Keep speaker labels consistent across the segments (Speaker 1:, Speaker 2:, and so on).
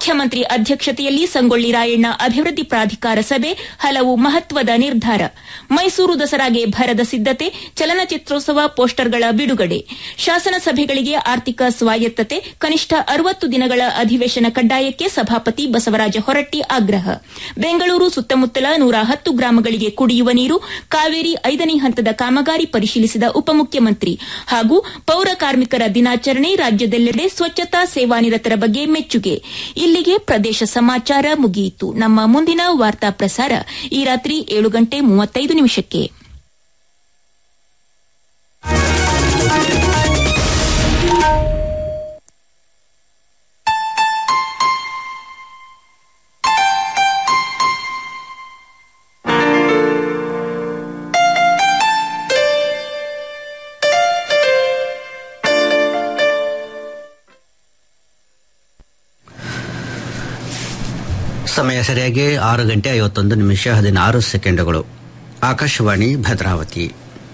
Speaker 1: ಮುಖ್ಯಮಂತ್ರಿ ಅಧ್ಯಕ್ಷತೆಯಲ್ಲಿ ಸಂಗೊಳ್ಳಿ ರಾಯಣ್ಣ ಅಭಿವೃದ್ಧಿ ಪ್ರಾಧಿಕಾರ ಸಭೆ ಹಲವು ಮಹತ್ವದ ನಿರ್ಧಾರ ಮೈಸೂರು ದಸರಾಗೆ ಭರದ ಸಿದ್ದತೆ ಚಲನಚಿತ್ರೋತ್ಸವ ಪೋಸ್ಟರ್ಗಳ ಬಿಡುಗಡೆ ಶಾಸನ ಸಭೆಗಳಿಗೆ ಆರ್ಥಿಕ ಸ್ವಾಯತ್ತತೆ ಕನಿಷ್ಠ ಅರವತ್ತು ದಿನಗಳ ಅಧಿವೇಶನ ಕಡ್ಡಾಯಕ್ಕೆ ಸಭಾಪತಿ ಬಸವರಾಜ ಹೊರಟ್ಟಿ ಆಗ್ರಹ ಬೆಂಗಳೂರು ಸುತ್ತಮುತ್ತಲ ನೂರ ಹತ್ತು ಗ್ರಾಮಗಳಿಗೆ ಕುಡಿಯುವ ನೀರು ಕಾವೇರಿ ಐದನೇ ಹಂತದ ಕಾಮಗಾರಿ ಪರಿಶೀಲಿಸಿದ ಉಪಮುಖ್ಯಮಂತ್ರಿ ಹಾಗೂ ಪೌರ ಕಾರ್ಮಿಕರ ದಿನಾಚರಣೆ ರಾಜ್ಯದೆಲ್ಲೆಡೆ ಸ್ವಚ್ಛತಾ ಸೇವಾನಿರತರ ಬಗ್ಗೆ ಮೆಚ್ಚುಗೆ ಇಲ್ಲಿಗೆ ಪ್ರದೇಶ ಸಮಾಚಾರ ಮುಗಿಯಿತು ನಮ್ಮ ಮುಂದಿನ ವಾರ್ತಾ ಪ್ರಸಾರ ಈ ರಾತ್ರಿ ಏಳು ಗಂಟೆ ಮೂವತ್ತೈದು ನಿಮಿಷಕ್ಕೆ
Speaker 2: ಸಮಯ ಸರಿಯಾಗಿ ಆರು ಗಂಟೆ ಐವತ್ತೊಂದು ನಿಮಿಷ ಹದಿನಾರು ಸೆಕೆಂಡುಗಳು ಆಕಾಶವಾಣಿ ಭದ್ರಾವತಿ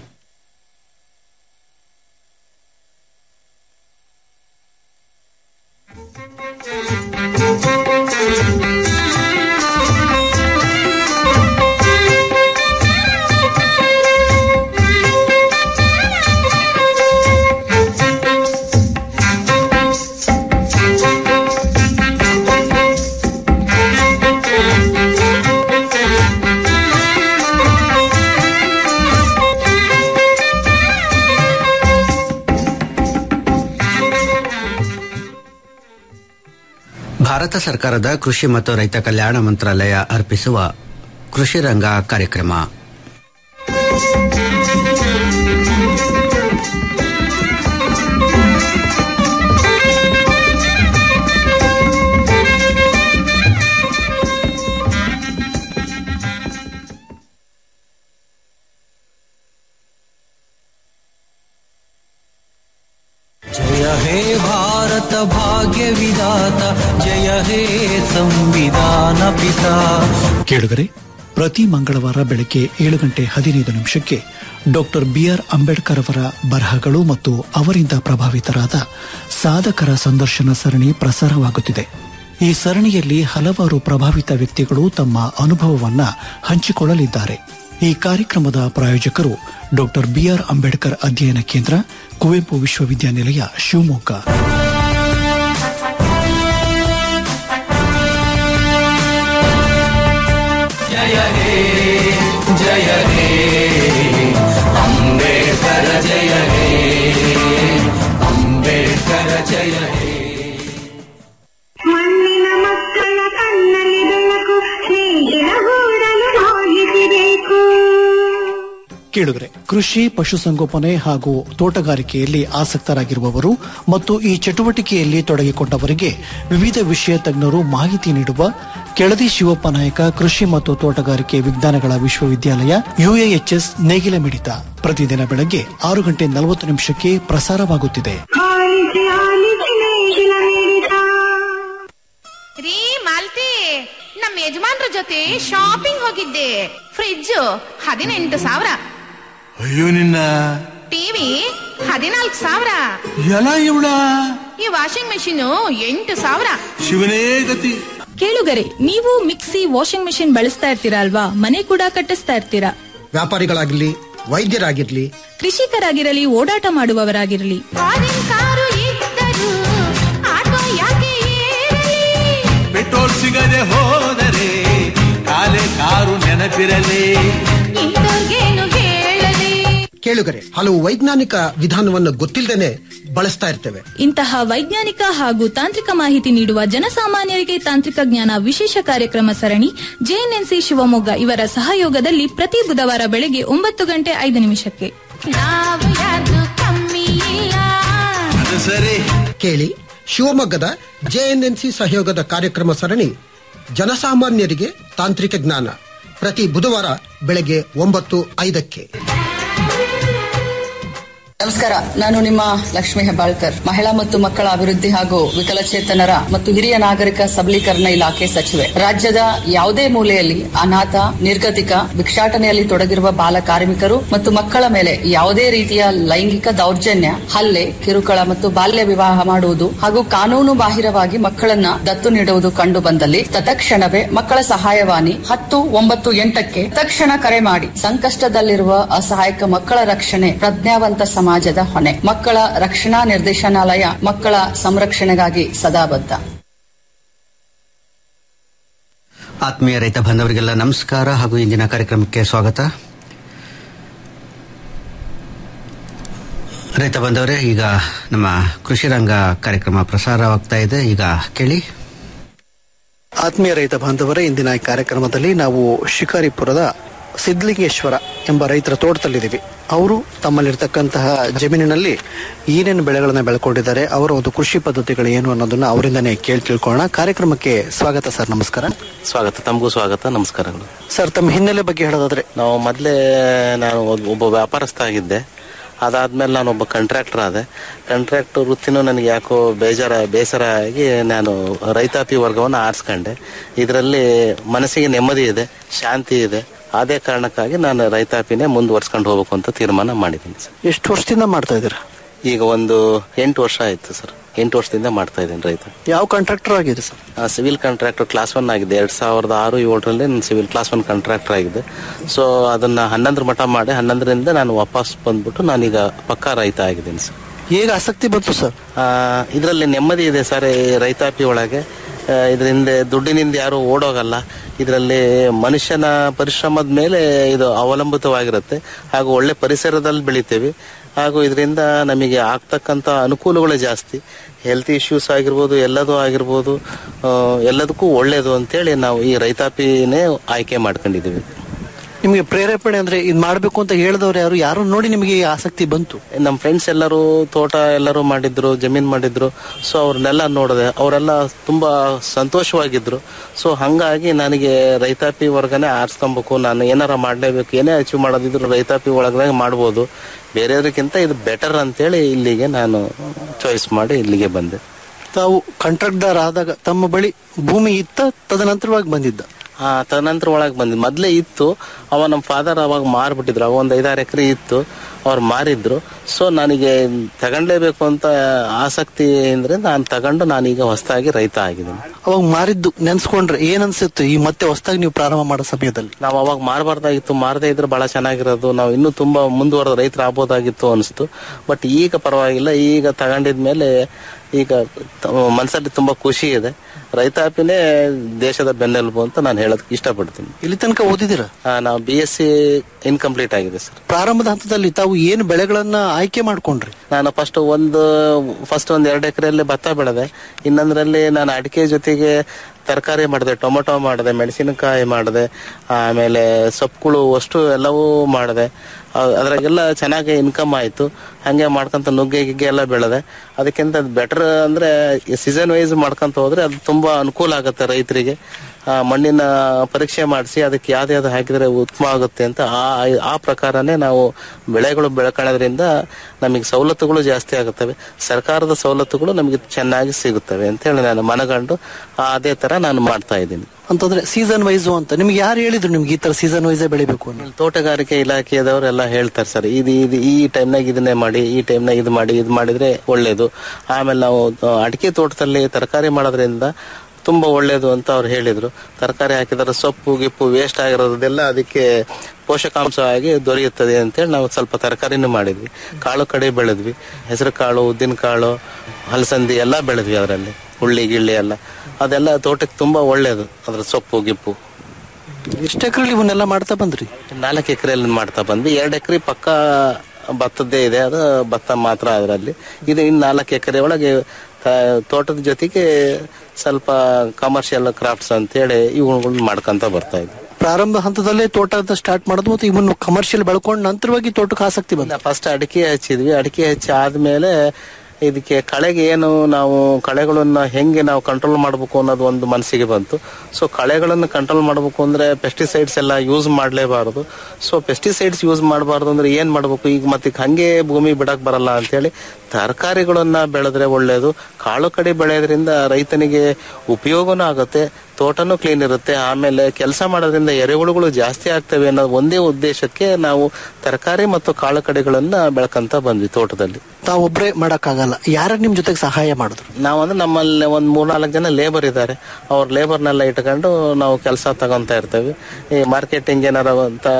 Speaker 2: ಭಾರತ ಸರ್ಕಾರದ ಕೃಷಿ ಮತ್ತು ರೈತ ಕಲ್ಯಾಣ ಮಂತ್ರಾಲಯ ಅರ್ಪಿಸುವ ಕೃಷಿ ರಂಗ ಕಾರ್ಯಕ್ರಮ
Speaker 3: जय हे भारत भाग्य विधाता जय हे ಸಂವಿಧಾನ ಪಿತಾ
Speaker 4: ಕೇಳುಗರೆ ಪ್ರತಿ ಮಂಗಳವಾರ ಬೆಳಗ್ಗೆ ಏಳು ಗಂಟೆ ಹದಿನೈದು ನಿಮಿಷಕ್ಕೆ ಡಾಕ್ಟರ್ ಬಿಆರ್ ಅಂಬೇಡ್ಕರ್ ಅವರ ಬರಹಗಳು ಮತ್ತು ಅವರಿಂದ ಪ್ರಭಾವಿತರಾದ ಸಾಧಕರ ಸಂದರ್ಶನ ಸರಣಿ ಪ್ರಸಾರವಾಗುತ್ತಿದೆ ಈ ಸರಣಿಯಲ್ಲಿ ಹಲವಾರು ಪ್ರಭಾವಿತ ವ್ಯಕ್ತಿಗಳು ತಮ್ಮ ಅನುಭವವನ್ನ ಹಂಚಿಕೊಳ್ಳಲಿದ್ದಾರೆ ಈ ಕಾರ್ಯಕ್ರಮದ ಪ್ರಾಯೋಜಕರು ಡಾಕ್ಟರ್ ಬಿಆರ್ ಅಂಬೇಡ್ಕರ್ ಅಧ್ಯಯನ ಕೇಂದ್ರ ಕುವೆಂಪು ವಿಶ್ವವಿದ್ಯಾನಿಲಯ ಶಿವಮೊಗ್ಗ
Speaker 3: ಜಯ ಹೇ ಜಯ ಹೇ ಅಂಬೇಡ್ಕರ ಜಯ ಹೇ ಅಂಬೇಡ್ಕರ ಜಯ ಹೇ
Speaker 5: ಮಣ್ಣಿನ ಮಕ್ಕಳ ಕಣ್ಣಲ್ಲಿ ಬೆಳಕು ಸ್ನೇಹಿನ ಗೂಡಲು ಹೋಗಿಸಬೇಕು
Speaker 4: ಕೇಳುಗರೆ ಕೃಷಿ ಪಶುಸಂಗೋಪನೆ ಹಾಗೂ ತೋಟಗಾರಿಕೆಯಲ್ಲಿ ಆಸಕ್ತರಾಗಿರುವವರು ಮತ್ತು ಈ ಚಟುವಟಿಕೆಯಲ್ಲಿ ತೊಡಗಿಕೊಂಡವರಿಗೆ ವಿವಿಧ ವಿಷಯ ತಜ್ಞರು ಮಾಹಿತಿ ನೀಡುವ ಕೆಳದಿ ಶಿವಪ್ಪ ನಾಯಕ ಕೃಷಿ ಮತ್ತು ತೋಟಗಾರಿಕೆ ವಿಜ್ಞಾನಗಳ ವಿಶ್ವವಿದ್ಯಾಲಯ ಯುಎಎಚ್ಎಸ್ ನೇಗಿಲ ಮಿಡಿತ ಪ್ರತಿದಿನ ಬೆಳಗ್ಗೆ ಆರು ಗಂಟೆ ನಲವತ್ತು ನಿಮಿಷಕ್ಕೆ ಪ್ರಸಾರವಾಗುತ್ತಿದೆ
Speaker 5: ಆಲಿಸಿ ಆಲಿಸಿ ನೇಗಿಲ ಮಿಡಿತ
Speaker 6: ರೀ ಮಾಲ್ತಿ ನಮ್ಮ ಯಜಮಾನ್ರ ಜೊತೆ ಶಾಪಿಂಗ್ ಹೋಗಿದ್ದೆ ಫ್ರಿಡ್ಜ್ ಹದಿನೆಂಟು ಸಾವಿರ
Speaker 7: ಅಯ್ಯೋ ನಿನ್ನ
Speaker 6: ಟಿವಿ ಹದಿನಾಲ್ಕು ಸಾವಿರ
Speaker 7: ಎಲ್ಲ ಇವಳ
Speaker 6: ಈ ವಾಷಿಂಗ್ ಮೆಷಿನ್ ಎಂಟು ಸಾವಿರ
Speaker 7: ಶಿವನೇ ಗತಿ
Speaker 8: ಕೇಳುಗರೆ ನೀವು ಮಿಕ್ಸಿ ವಾಷಿಂಗ್ ಮೆಷಿನ್ ಬಳಸ್ತಾ ಇರ್ತೀರಾ ಅಲ್ವಾ ಮನೆ ಕೂಡ ಕಟ್ಟಿಸ್ತಾ ಇರ್ತೀರಾ
Speaker 9: ವ್ಯಾಪಾರಿಗಳಾಗಿರ್ಲಿ ವೈದ್ಯರಾಗಿರ್ಲಿ
Speaker 8: ಕೃಷಿಕರಾಗಿರಲಿ ಓಡಾಟ ಮಾಡುವವರಾಗಿರಲಿ
Speaker 6: ಫಾರಿನ್ ಕಾರು ಇದ್ದರು ಆಟೋ ಯಾಕೆ ಏರಲಿ
Speaker 7: ಪೆಟ್ರೋಲ್ ಸಿಗದೆ ಹೋದರೆ ಕಾಲೆ ಕಾರು ನೆನಪಿರಲಿ
Speaker 6: ಇಂಥವ್ರ್ಗೇನು ಹೇಳಲಿ
Speaker 9: ಕೇಳುಗರೆ ಹಲವು ವೈಜ್ಞಾನಿಕ ವಿಧಾನವನ್ನು ಗೊತ್ತಿಲ್ಲದೇನೆ ಬಳಸ್ತಾ ಇರ್ತೇವೆ
Speaker 8: ಇಂತಹ ವೈಜ್ಞಾನಿಕ ಹಾಗೂ ತಾಂತ್ರಿಕ ಮಾಹಿತಿ ನೀಡುವ ಜನಸಾಮಾನ್ಯರಿಗೆ ತಾಂತ್ರಿಕ ಜ್ಞಾನ ವಿಶೇಷ ಕಾರ್ಯಕ್ರಮ ಸರಣಿ ಜೆಎನ್ಎನ್ಸಿ ಶಿವಮೊಗ್ಗ ಇವರ ಸಹಯೋಗದಲ್ಲಿ ಪ್ರತಿ ಬುಧವಾರ ಬೆಳಗ್ಗೆ ಒಂಬತ್ತು ಗಂಟೆ ಐದು ನಿಮಿಷಕ್ಕೆ
Speaker 6: ನಾವು ಯಾರ್ದು ಕಮ್ಮಿ ಇಲ್ಲ
Speaker 7: ಅದು ಸರಿ
Speaker 9: ಕೇಳಿ ಶಿವಮೊಗ್ಗದ ಜೆಎನ್ಎನ್ಸಿ ಸಹಯೋಗದ ಕಾರ್ಯಕ್ರಮ ಸರಣಿ ಜನಸಾಮಾನ್ಯರಿಗೆ ತಾಂತ್ರಿಕ ಜ್ಞಾನ ಪ್ರತಿ ಬುಧವಾರ ಬೆಳಗ್ಗೆ ಒಂಬತ್ತು ಐದಕ್ಕೆ
Speaker 10: ನಮಸ್ಕಾರ ನಾನು ನಿಮ್ಮ ಲಕ್ಷ್ಮಿ ಹೆಬ್ಬಾಳ್ಕರ್ ಮಹಿಳಾ ಮತ್ತು ಮಕ್ಕಳ ಅಭಿವೃದ್ಧಿ ಹಾಗೂ ವಿಕಲಚೇತನರ ಮತ್ತು ಹಿರಿಯ ನಾಗರಿಕ ಸಬಲೀಕರಣ ಇಲಾಖೆ ಸಚಿವೆ ರಾಜ್ಯದ ಯಾವುದೇ ಮೂಲೆಯಲ್ಲಿ ಅನಾಥ ನಿರ್ಗತಿಕ ಭಿಕ್ಷಾಟನೆಯಲ್ಲಿ ತೊಡಗಿರುವ ಬಾಲ ಕಾರ್ಮಿಕರು ಮತ್ತು ಮಕ್ಕಳ ಮೇಲೆ ಯಾವುದೇ ರೀತಿಯ ಲೈಂಗಿಕ ದೌರ್ಜನ್ಯ ಹಲ್ಲೆ ಕಿರುಕುಳ ಮತ್ತು ಬಾಲ್ಯ ವಿವಾಹ ಮಾಡುವುದು ಹಾಗೂ ಕಾನೂನು ಬಾಹಿರವಾಗಿ ಮಕ್ಕಳನ್ನ ದತ್ತು ನೀಡುವುದು ಕಂಡು ಬಂದಲ್ಲಿ ತತ್ಕ್ಷಣವೇ ಮಕ್ಕಳ ಸಹಾಯವಾಣಿ ಹತ್ತು ಒಂಬತ್ತು ಎಂಟಕ್ಕೆ ತಕ್ಷಣ ಕರೆ ಮಾಡಿ ಸಂಕಷ್ಟದಲ್ಲಿರುವ ಅಸಹಾಯಕ ಮಕ್ಕಳ ರಕ್ಷಣೆ ಪ್ರಜ್ಞಾವಂತ ಸಮಾಜದ ಹೊಣೆ ಮಕ್ಕಳ ರಕ್ಷಣಾ ನಿರ್ದೇಶನಾಲಯ ಮಕ್ಕಳ ಸಂರಕ್ಷಣೆಗಾಗಿ ಸದಾ ಬದ್ಧ
Speaker 2: ಆತ್ಮೀಯ ರೈತ ಬಾಂಧವರಿಗೆಲ್ಲ ನಮಸ್ಕಾರ ಹಾಗೂ ಇಂದಿನ ಕಾರ್ಯಕ್ರಮಕ್ಕೆ ಸ್ವಾಗತ ರೈತ ಬಾಂಧವರೇ ಈಗ ನಮ್ಮ ಕೃಷಿ ರಂಗ ಕಾರ್ಯಕ್ರಮ ಪ್ರಸಾರವಾಗ್ತಾ ಇದೆ ಈಗ ಕೇಳಿ
Speaker 4: ಆತ್ಮೀಯ ರೈತ ಬಾಂಧವರೇ ಇಂದಿನ ಈ ಕಾರ್ಯಕ್ರಮದಲ್ಲಿ ನಾವು ಶಿಕಾರಿಪುರದ ಸಿದ್ಲಿಂಗೇಶ್ವರ ಎಂಬ ರೈತರ ತೋಟದಲ್ಲಿದ್ದೀವಿ ಅವರು ತಮ್ಮಲ್ಲಿರ್ತಕ್ಕಂತಹ ಜಮೀನಿನಲ್ಲಿ ಏನೇನು ಬೆಳೆಗಳನ್ನ ಬೆಳ್ಕೊಂಡಿದ್ದಾರೆ ಅವರ ಒಂದು ಕೃಷಿ ಪದ್ಧತಿಗಳು ಏನು ಅನ್ನೋದನ್ನ ಅವರಿಂದನೇ ಕೇಳಿ ತಿಳ್ಕೊಳ್ಳೋಣ ಕಾರ್ಯಕ್ರಮಕ್ಕೆ ಸ್ವಾಗತ ಸರ್ ನಮಸ್ಕಾರ
Speaker 11: ಸ್ವಾಗತ ತಮಗೂ ಸ್ವಾಗತ ನಮಸ್ಕಾರಗಳು
Speaker 4: ಸರ್ ತಮ್ಮ ಹಿನ್ನೆಲೆ ಬಗ್ಗೆ ಹೇಳೋದಾದ್ರೆ
Speaker 11: ನಾವು ಮೊದಲೇ ನಾನು ಒಬ್ಬ- ಒಬ್ಬ ವ್ಯಾಪಾರಸ್ಥ ಆಗಿದ್ದೆ ಅದಾದ್ಮೇಲೆ ನಾನು ಒಬ್ಬ ಕಾಂಟ್ರಾಕ್ಟರ್ ಆದೆ ಕಾಂಟ್ರಾಕ್ಟ್ ವೃತ್ತಿನೂ ನನಗೆ ಯಾಕೋ ಬೇಜಾರ ಬೇಸರ ಆಗಿ ನಾನು ರೈತಾಪಿ ವರ್ಗವನ್ನು ಆರಿಸ್ಕೊಂಡೆ ಇದರಲ್ಲಿ ಮನಸ್ಸಿಗೆ ನೆಮ್ಮದಿ ಇದೆ ಶಾಂತಿ ಇದೆ ಅದೇ ಕಾರಣಕ್ಕಾಗಿ ನಾನು ರೈತಾಪಿನೇ ಮುಂದುವರ್ಸ್ಕೊಂಡು ಹೋಗ್ಬೇಕು ಅಂತ ತೀರ್ಮಾನ ಮಾಡಿದ್ದೀನಿ ಸರ್
Speaker 4: ಎಷ್ಟು ವರ್ಷದಿಂದ ಮಾಡ್ತಾ ಇದ್ದೀರಾ
Speaker 11: ಈಗ ಒಂದು ಎಂಟು ವರ್ಷ ಆಯ್ತು ಸರ್ ಎಂಟು ವರ್ಷದಿಂದ ಮಾಡ್ತಾ ಇದ್ದೀನಿ ರೈತ
Speaker 4: ಯಾವ ಕಾಂಟ್ರಾಕ್ಟರ್ ಆಗಿದೆ sir
Speaker 11: civil contractor class one ಆಗಿದೆ ಎರಡ್ ಸಾವಿರದ ಆರು ಏಳರಲ್ಲಿ ನಾನು ಸಿವಿಲ್ ಕ್ಲಾಸ್ ಒನ್ ಕಾಂಟ್ರಾಕ್ಟರ್ ಆಗಿದೆ ಸೊ ಅದನ್ನ ಹನ್ನೊಂದರ ಮಠ ಮಾಡಿ ಹನ್ನೊಂದರಿಂದ ನಾನು ವಾಪಸ್ ಬಂದ್ಬಿಟ್ಟು ನಾನೀಗ ಪಕ್ಕಾ ರೈತ ಆಗಿದ್ದೀನಿ ಸರ್
Speaker 4: ಹೇಗೆ ಆಸಕ್ತಿ ಬಂತು ಸರ್
Speaker 11: ಇದರಲ್ಲಿ ನೆಮ್ಮದಿ ಇದೆ ಸರ್ ಈ ರೈತಾಪಿ ಒಳಗೆ ಇದರಿಂದ ದುಡ್ಡಿನಿಂದ ಯಾರು ಓಡೋಗಲ್ಲ ಇದರಲ್ಲಿ ಮನುಷ್ಯನ ಪರಿಶ್ರಮದ ಮೇಲೆ ಇದು ಅವಲಂಬಿತವಾಗಿರುತ್ತೆ ಹಾಗೂ ಒಳ್ಳೆ ಪರಿಸರದಲ್ಲಿ ಬೆಳಿತೇವೆ ಹಾಗೂ ಇದರಿಂದ ನಮಗೆ ಆಗ್ತಕ್ಕಂಥ ಅನುಕೂಲಗಳೇ ಜಾಸ್ತಿ ಹೆಲ್ತ್ ಇಶ್ಯೂಸ್ ಆಗಿರ್ಬೋದು ಎಲ್ಲದೂ ಆಗಿರ್ಬೋದು ಆ, ಎಲ್ಲದಕ್ಕೂ ಒಳ್ಳೇದು ಅಂತೇಳಿ ನಾವು ಈ ರೈತಾಪಿನೇ ಆಯ್ಕೆ ಮಾಡ್ಕೊಂಡಿದ್ದೀವಿ
Speaker 4: ನಿಮಗೆ ಪ್ರೇರೇಪಣೆ ಅಂದ್ರೆ ಇದು ಮಾಡಬೇಕು ಅಂತ ಹೇಳಿದವ್ರು ಯಾರು ಯಾರು ನೋಡಿ ನಿಮಗೆ ಈ ಆಸಕ್ತಿ ಬಂತು
Speaker 11: ನಮ್ಮ ಫ್ರೆಂಡ್ಸ್ ಎಲ್ಲರೂ ತೋಟ ಎಲ್ಲರೂ ಮಾಡಿದ್ರು ಜಮೀನ್ ಮಾಡಿದ್ರು ಸೊ ಅವ್ರನ್ನೆಲ್ಲ ನೋಡಿದೆ ಅವರೆಲ್ಲ ತುಂಬಾ ಸಂತೋಷವಾಗಿದ್ರು ಸೊ ಹಂಗಾಗಿ ನನಗೆ ರೈತಾಪಿ ವರ್ಗನೇ ಆರಿಸ್ಕೊಬೇಕು ನಾನು ಏನಾರ ಮಾಡಲೇಬೇಕು ಏನೇ ಅಚೀವ್ ಮಾಡೋದಿದ್ರು ರೈತಾಪಿ ಒಳಗಡೆ ಮಾಡ್ಬೋದು ಬೇರೆಯವ್ರಿಗಿಂತ ಇದು ಬೆಟರ್ ಅಂತೇಳಿ ಇಲ್ಲಿಗೆ ನಾನು ಚಾಯ್ಸ್ ಮಾಡಿ ಇಲ್ಲಿಗೆ ಬಂದೆ
Speaker 4: ತಾವು ಕಾಂಟ್ರಾಕ್ಟರ್ ಆದಾಗ ತಮ್ಮ ಬಳಿ ಭೂಮಿ ಇತ್ತ ತದನಂತರವಾಗಿ ಬಂದಿದ್ದ
Speaker 11: ಆ ತದನಂತರ ಒಳಗೆ ಬಂದಿದ್ದು ಮೊದಲೇ ಇತ್ತು ಅವ ನಮ್ಮ ಫಾದರ್ ಅವಾಗ ಮಾರ್ಬಿಟ್ಟಿದ್ರು ಅವ ಒಂದು ಐದಾರು ಎಕರೆ ಇತ್ತು ಅವ್ರು ಮಾರಿದ್ರು ಸೊ ನನಗೆ ತಗೊಂಡ್ಲೇಬೇಕು ಅಂತ ಆಸಕ್ತಿ ಅಂದ್ರೆ ನಾನು ತಗೊಂಡು ನಾನೀಗ ಹೊಸದಾಗಿ ರೈತ ಆಗಿದ್ದೀನಿ
Speaker 4: ಅವಾಗ ಮಾರಿದ್ದು ನೆನ್ಸ್ಕೊಂಡ್ರೆ ಏನ್ ಅನ್ಸುತ್ತೆ ಈ ಮತ್ತೆ ಹೊಸದಾಗಿ ನೀವು ಪ್ರಾರಂಭ ಮಾಡೋ ಸಮಯದಲ್ಲಿ
Speaker 11: ನಾವು ಅವಾಗ ಮಾರಬಾರ್ದಾಗಿತ್ತು ಮಾರದೇ ಇದ್ರೆ ಬಹಳ ಚೆನ್ನಾಗಿರೋದು ನಾವು ಇನ್ನೂ ತುಂಬಾ ಮುಂದುವರೆದ ರೈತರು ಆಗ್ಬೋದಾಗಿತ್ತು ಅನಿಸ್ತು ಬಟ್ ಈಗ ಪರವಾಗಿಲ್ಲ ಈಗ ತಗೊಂಡಿದ್ಮೇಲೆ ಈಗ ತ- ಮನಸ್ಸಲ್ಲಿ ತುಂಬಾ ಖುಷಿ ಇದೆ ರೈತಾಪಿನೇ ದೇಶದ ಬೆನ್ನೆಲುಬು ಅಂತ ನಾನು ಹೇಳೋದಕ್ಕೆ ಇಷ್ಟಪಡ್ತೀನಿ
Speaker 4: ಇಲ್ಲಿ ತನಕ ಓದಿದಿರ
Speaker 11: ಆ, ನಾವು ಬಿ ಎಸ್ ಸಿ ಇನ್ಕಂಪ್ಲೀಟ್ ಆಗಿದೆ ಸರ್
Speaker 4: ಪ್ರಾರಂಭದ ಹಂತದಲ್ಲಿ ತಾವು ಏನು ಬೆಳೆಗಳನ್ನ ಆಯ್ಕೆ ಮಾಡ್ಕೊಂಡ್ರಿ
Speaker 11: ನಾನು ಫಸ್ಟ್ ಒಂದು ಫಸ್ಟ್ ಒಂದು ಎರಡು ಎಕರೆಯಲ್ಲಿ ಭತ್ತ ಬೆಳೆದೆ ಇನ್ನೊಂದರಲ್ಲಿ ನಾನು ಅಡಿಕೆ ಜೊತೆಗೆ ತರಕಾರಿ ಮಾಡಿದೆ ಟೊಮೊಟೊ ಮಾಡಿದೆ ಮೆಣಸಿನಕಾಯಿ ಮಾಡಿದೆ ಆಮೇಲೆ ಸೊಪ್ಪುಗಳು ಅಷ್ಟು ಎಲ್ಲವೂ ಮಾಡಿದೆ ಆ- ಅದ್ರಾಗೆಲ್ಲ ಚೆನ್ನಾಗಿ ಇನ್ಕಮ್ ಆಯ್ತು ಹಂಗೆ ಮಾಡ್ಕೊಂತ ನುಗ್ಗೆ ಗಿಗ್ಗೆ ಎಲ್ಲ ಬೆಳೆದೆ ಅದಕ್ಕಿಂತ ಬೆಟರ್ ಅಂದ್ರೆ ಸೀಸನ್ ವೈಸ್ ಮಾಡ್ಕೊಂತ ಹೋದ್ರೆ ಅದು ತುಂಬಾ ಅನುಕೂಲ ಆಗುತ್ತೆ ರೈತರಿಗೆ ಆ ಮಣ್ಣಿನ ಪರೀಕ್ಷೆ ಮಾಡಿಸಿ ಅದಕ್ಕೆ ಯಾವ್ದು ಯಾವ್ದು ಹಾಕಿದ್ರೆ ಉತ್ತಮ ಆಗುತ್ತೆ ಅಂತ ಆ ಆ ಪ್ರಕಾರನೇ ನಾವು ಬೆಳೆಗಳು ಬೆಳ್ಕೊಳ್ಳೋದ್ರಿಂದ ನಮಗೆ ಸವಲತ್ತುಗಳು ಜಾಸ್ತಿ ಆಗುತ್ತವೆ ಸರ್ಕಾರದ ಸವಲತ್ತುಗಳು ನಮಗೆ ಚೆನ್ನಾಗಿ ಸಿಗುತ್ತವೆ ಅಂತ ಹೇಳಿ ನಾನು ಮನಗಂಡು ಆ ಅದೇ ತರ ನಾನು ಮಾಡ್ತಾ ಇದ್ದೀನಿ
Speaker 4: ಅಂತಂದ್ರೆ ಸೀಸನ್ ವೈಸ್ ಅಂತ ನಿಮ್ಗೆ ಯಾರು ಹೇಳಿದ್ರು ನಿಮ್ಗೆ ಈ ತರ ಸೀಸನ್ ವೈಸೇ ಬೆಳಿಬೇಕು ಅಂತ
Speaker 11: ತೋಟಗಾರಿಕೆ ಇಲಾಖೆಯದವರೆಲ್ಲ ಹೇಳ್ತಾರೆ ಸರ್ ಇದು ಇದು ಈ ಟೈಮ್ನಾಗ ಇದನ್ನೇ ಮಾಡಿ ಈ ಟೈಮ್ನಾಗ ಇದು ಮಾಡಿ ಇದು ಮಾಡಿದ್ರೆ ಒಳ್ಳೇದು ಆಮೇಲೆ ನಾವು ಆ, ಅಡಿಕೆ ತೋಟದಲ್ಲಿ ತರಕಾರಿ ಮಾಡೋದ್ರಿಂದ ತುಂಬಾ ಒಳ್ಳೇದು ಅಂತ ಅವ್ರು ಹೇಳಿದ್ರು ತರಕಾರಿ ಹಾಕಿದ್ರೆ ಸೊಪ್ಪು ಗಿಪ್ಪು ವೇಸ್ಟ್ ಆಗಿರೋದೆಲ್ಲ ಅದಕ್ಕೆ ಪೋಷಕಾಂಶ ಆಗಿ ದೊರೆಯುತ್ತದೆ ಅಂತೇಳಿ ನಾವು ಸ್ವಲ್ಪ ತರಕಾರಿನೂ ಮಾಡಿದ್ವಿ ಕಾಳು ಕಡೆ ಬೆಳೆದ್ವಿ ಹೆಸರು ಕಾಳು ಉದ್ದಿನ ಕಾಳು ಹಲಸಂದಿ ಎಲ್ಲ ಬೆಳೆದ್ವಿ ಅದರಲ್ಲಿ ಹುಳ್ಳಿ ಗಿಳ್ಳಿ ಎಲ್ಲ ಅದೆಲ್ಲ ತೋಟಕ್ಕೆ ತುಂಬಾ ಒಳ್ಳೇದು ಅದ್ರ ಸೊಪ್ಪು ಗಿಪ್ಪು
Speaker 4: ಎಷ್ಟು ಎಕರೆಲಿ ಇವನ್ನೆಲ್ಲ ಮಾಡ್ತಾ ಬಂದ್ರಿ
Speaker 11: ನಾಲ್ಕು ಎಕರೆಯಲ್ಲಿ ಮಾಡ್ತಾ ಬಂದ್ವಿ ಎರಡು ಎಕರೆ ಪಕ್ಕ ಭತ್ತದ್ದೇ ಇದೆ ಅದು ಭತ್ತ ಮಾತ್ರ ಅದರಲ್ಲಿ ಇದು ಇನ್ನು ನಾಲ್ಕು ಎಕರೆ ಒಳಗೆ ತ- ತೋಟದ ಜೊತೆಗೆ ಸ್ವಲ್ಪ ಕಮರ್ಷಿಯಲ್ ಕ್ರಾಫ್ಟ್ಸ್ ಅಂತೇಳಿ ಇವುಗಳನ್ನ ಮಾಡ್ಕೊಂತ ಬರ್ತಾ ಇದ್ವಿ
Speaker 4: ಪ್ರಾರಂಭ ಹಂತದಲ್ಲೇ ತೋಟ ಅಂತ ಸ್ಟಾರ್ಟ್ ಮಾಡೋದು ಮತ್ತು ಇವನ್ನು ಕಮರ್ಷಿಯಲ್ ಬೆಳ್ಕೊಂಡು ನಂತರವಾಗಿ ತೋಟಕ್ಕೆ ಆಸಕ್ತಿ ಬಂದ
Speaker 11: ಫಸ್ಟ್ ಅಡಿಕೆ ಹಚ್ಚಿದ್ವಿ ಅಡಿಕೆ ಹಚ್ಚಿ ಆದ್ಮೇಲೆ ಇದಕ್ಕೆ ಕಳೆಗೆ ಏನು ನಾವು ಕಳೆಗಳನ್ನ ಹೆಂಗೆ ನಾವು ಕಂಟ್ರೋಲ್ ಮಾಡಬೇಕು ಅನ್ನೋದು ಒಂದು ಮನಸ್ಸಿಗೆ ಬಂತು ಸೊ ಕಳೆಗಳನ್ನು ಕಂಟ್ರೋಲ್ ಮಾಡಬೇಕು ಅಂದ್ರೆ ಪೆಸ್ಟಿಸೈಡ್ಸ್ ಎಲ್ಲ ಯೂಸ್ ಮಾಡಲೇಬಾರದು ಸೊ ಪೆಸ್ಟಿಸೈಡ್ಸ್ ಯೂಸ್ ಮಾಡಬಾರ್ದು ಅಂದ್ರೆ ಏನ್ ಮಾಡಬೇಕು ಈಗ ಮತ್ತೆ ಹಂಗೆ ಭೂಮಿ ಬಿಡಕ್ ಬರಲ್ಲ ಅಂತೇಳಿ ತರಕಾರಿಗಳನ್ನ ಬೆಳೆದ್ರೆ ಒಳ್ಳೇದು ಕಾಳು ಕಡಿ ಬೆಳೆಯೋದ್ರಿಂದ ರೈತನಿಗೆ ಉಪಯೋಗನೂ ಆಗುತ್ತೆ ತೋಟನೂ ಕ್ಲೀನ್ ಇರುತ್ತೆ ಆಮೇಲೆ ಕೆಲಸ ಮಾಡೋದ್ರಿಂದ ಎರೆಹುಳುಗಳು ಜಾಸ್ತಿ ಆಗ್ತವೆ ಅನ್ನೋ ಒಂದೇ ಉದ್ದೇಶಕ್ಕೆ ನಾವು ತರಕಾರಿ ಮತ್ತು ಕಾಳು ಕಡಿಗಳನ್ನ ಬೆಳ್ಕಂತ ಬಂದ್ವಿ ತೋಟದಲ್ಲಿ
Speaker 12: ತಾವೊಬ್ರೇ ಮಾಡಕ್ಕಾಗಲ್ಲ ಯಾರ ನಿಮ್ ಜೊತೆಗೆ ಸಹಾಯ ಮಾಡಿದ್ರು
Speaker 11: ನಾವು ಅಂದ್ರೆ ನಮ್ಮಲ್ಲಿ ಒಂದ್ ಮೂರ್ನಾಲ್ಕು ಜನ ಲೇಬರ್ ಇದ್ದಾರೆ ಅವ್ರ ಲೇಬರ್ನೆಲ್ಲ ಇಟ್ಕೊಂಡು ನಾವು ಕೆಲಸ ತಗೊಂತ ಇರ್ತೇವೆ ಈ ಮಾರ್ಕೆಟಿಂಗ್ ಏನಾರ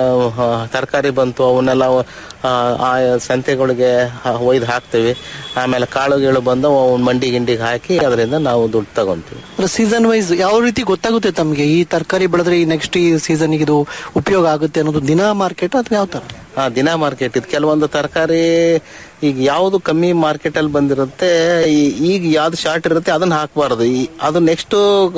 Speaker 11: ತರಕಾರಿ ಬಂತು ಅವನ್ನೆಲ್ಲ ಆ, ಆ ಸಂತೆಗಳಿಗೆ ಒಯ್ದು ಹಾಕ್ತೇವೆ ಆಮೇಲೆ ಕಾಳು ಗೀಳು ಬಂದು ಅವ್ನ ಮಂಡಿ ಗಿಂಡಿಗೆ ಹಾಕಿ ಅದರಿಂದ ನಾವು ದುಡ್ಡು ತಗೊಂತೀವಿ
Speaker 12: ಅಂದ್ರೆ ಸೀಸನ್ ವೈಸ್ ಯಾವ ರೀತಿ ಗೊತ್ತಾಗುತ್ತೆ ತಮಗೆ ಈ ತರಕಾರಿ ಬೆಳೆದ್ರೆ ಈ ನೆಕ್ಸ್ಟ್ ಈ ಸೀಸನ್ ಇದು ಉಪಯೋಗ ಆಗುತ್ತೆ ಅನ್ನೋದು ದಿನ ಮಾರ್ಕೆಟ್ ಅಥವಾ ಯಾವ ತರ
Speaker 11: ಹಾ ದಿನ ಮಾರ್ಕೆಟ್ ಇದು ಕೆಲವೊಂದು ತರಕಾರಿ ಈಗ ಯಾವ್ದು ಕಮ್ಮಿ ಮಾರ್ಕೆಟ್ ಅಲ್ಲಿ ಬಂದಿರುತ್ತೆ ಈ- ಈಗ ಯಾವ್ದು ಶಾರ್ಟ್ ಇರುತ್ತೆ ಅದನ್ನ ಹಾಕಬಾರದು ಅದು ನೆಕ್ಸ್ಟ್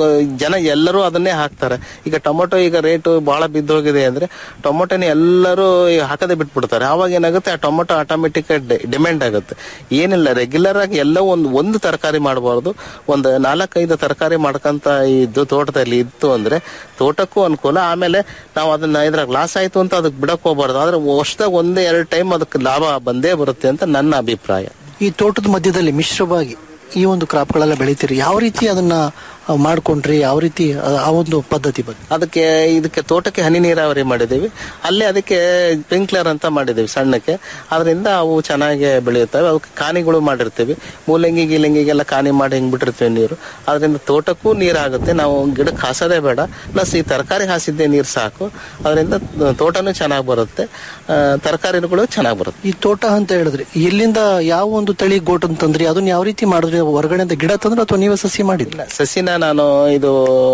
Speaker 11: ಜನ ಎಲ್ಲರೂ ಅದನ್ನೇ ಹಾಕ್ತಾರೆ ಈಗ ಟೊಮೊಟೊ ಈಗ ರೇಟ್ ಬಹಳ ಬಿದ್ದೋಗಿದೆ ಅಂದ್ರೆ ಟೊಮೊಟೊನ ಎಲ್ಲರೂ ಈ ಹಾಕದೆ ಬಿಟ್ಬಿಡ್ತಾರೆ ಅವಾಗ ಏನಾಗುತ್ತೆ ಆ ಟೊಮೊಟೊ ಆಟೋಮೆಟಿಕ್ ಡಿಮ್ಯಾಂಡ್ ಆಗುತ್ತೆ ಏನಿಲ್ಲ ರೆಗ್ಯುಲರ್ ಆಗಿ ಎಲ್ಲ ಒಂದು ಒಂದು ತರಕಾರಿ ಮಾಡಬಾರ್ದು ಒಂದು ನಾಲ್ಕೈದು ತರಕಾರಿ ಮಾಡ್ಕಂತ ಇದು ತೋಟದಲ್ಲಿ ಇತ್ತು ಅಂದ್ರೆ ತೋಟಕ್ಕೂ ಅನುಕೂಲ ಆಮೇಲೆ ನಾವು ಅದನ್ನ ಇದ್ರಾಗ ಲಾಸ್ ಆಯ್ತು ಅಂತ ಅದಕ್ಕೆ ಬಿಡಕ್ ಹೋಗ್ಬಾರ್ದು ಆದ್ರೆ ವರ್ಷದಾಗ ಒಂದೇ ಎರಡು ಟೈಮ್ ಅದಕ್ಕೆ ಲಾಭ ಬಂದೇ ಬರುತ್ತೆ ಅಂತ ನನ್ನ ಅಭಿಪ್ರಾಯ
Speaker 12: ಈ ತೋಟದ ಮಧ್ಯದಲ್ಲಿ ಮಿಶ್ರವಾಗಿ ಈ ಒಂದು ಕ್ರಾಪ್ಗಳೆಲ್ಲ ಬೆಳಿತೀರಿ ಯಾವ ರೀತಿ ಅದನ್ನ ಆ, ಮಾಡ್ಕೊಂಡ್ರಿ ಯಾವ ರೀತಿ ಆ- ಆ ಒಂದು ಪದ್ಧತಿ ಬಗ್ಗೆ
Speaker 11: ಅದಕ್ಕೆ ಇದಕ್ಕೆ ತೋಟಕ್ಕೆ ಹನಿ ನೀರಾವರಿ ಮಾಡಿದ್ದೀವಿ ಅಲ್ಲೇ ಅದಕ್ಕೆ ಸ್ಪ್ರಿಂಕ್ಲರ್ ಅಂತ ಮಾಡಿದ್ದೀವಿ ಸಣ್ಣಕ್ಕೆ ಅದರಿಂದ ಅವು ಚೆನ್ನಾಗಿ ಬೆಳೆಯುತ್ತವೆ ಅವಕ್ಕೆ ಕಾನಿಗಳು ಮಾಡಿರ್ತೀವಿ ಮೂಲಂಗಿ ಗೀಲಂಗಿಗೆಲ್ಲ ಕಾನಿ ಮಾಡಿ ಹಿಂಗ್ ಬಿಟ್ಟಿರ್ತೀವಿ ನೀರು ಅದರಿಂದ ತೋಟಕ್ಕೂ ನೀರಾಗುತ್ತೆ ನಾವು ಗಿಡಕ್ಕೆ ಹಾಸೋದೇ ಬೇಡ ಪ್ಲಸ್ ಈ ತರಕಾರಿ ಹಾಸಿದ್ದೇ ನೀರು ಸಾಕು ಅದರಿಂದ ತೋಟನೂ ಚೆನ್ನಾಗಿ ಬರುತ್ತೆ ಆ, ತರಕಾರಿಗಳು ಚೆನ್ನಾಗಿ ಬರುತ್ತೆ
Speaker 12: ಈ ತೋಟ ಅಂತ ಹೇಳಿದ್ರಿ ಎಲ್ಲಿಂದ ಯಾವ ಒಂದು ತಳಿ ಗೋಟ್ ಅಂತಂದ್ರಿ ಅದನ್ನ ಯಾವ ರೀತಿ ಮಾಡಿದ್ರಿ ಹೊರಗಡೆಯಿಂದ ಗಿಡ ತಂದ್ರೆ ಅಥವಾ ನೀವೇ ಸಸಿ ಮಾಡಿಲ್ಲ
Speaker 11: ಸಸಿನ ನಾನು ಇದು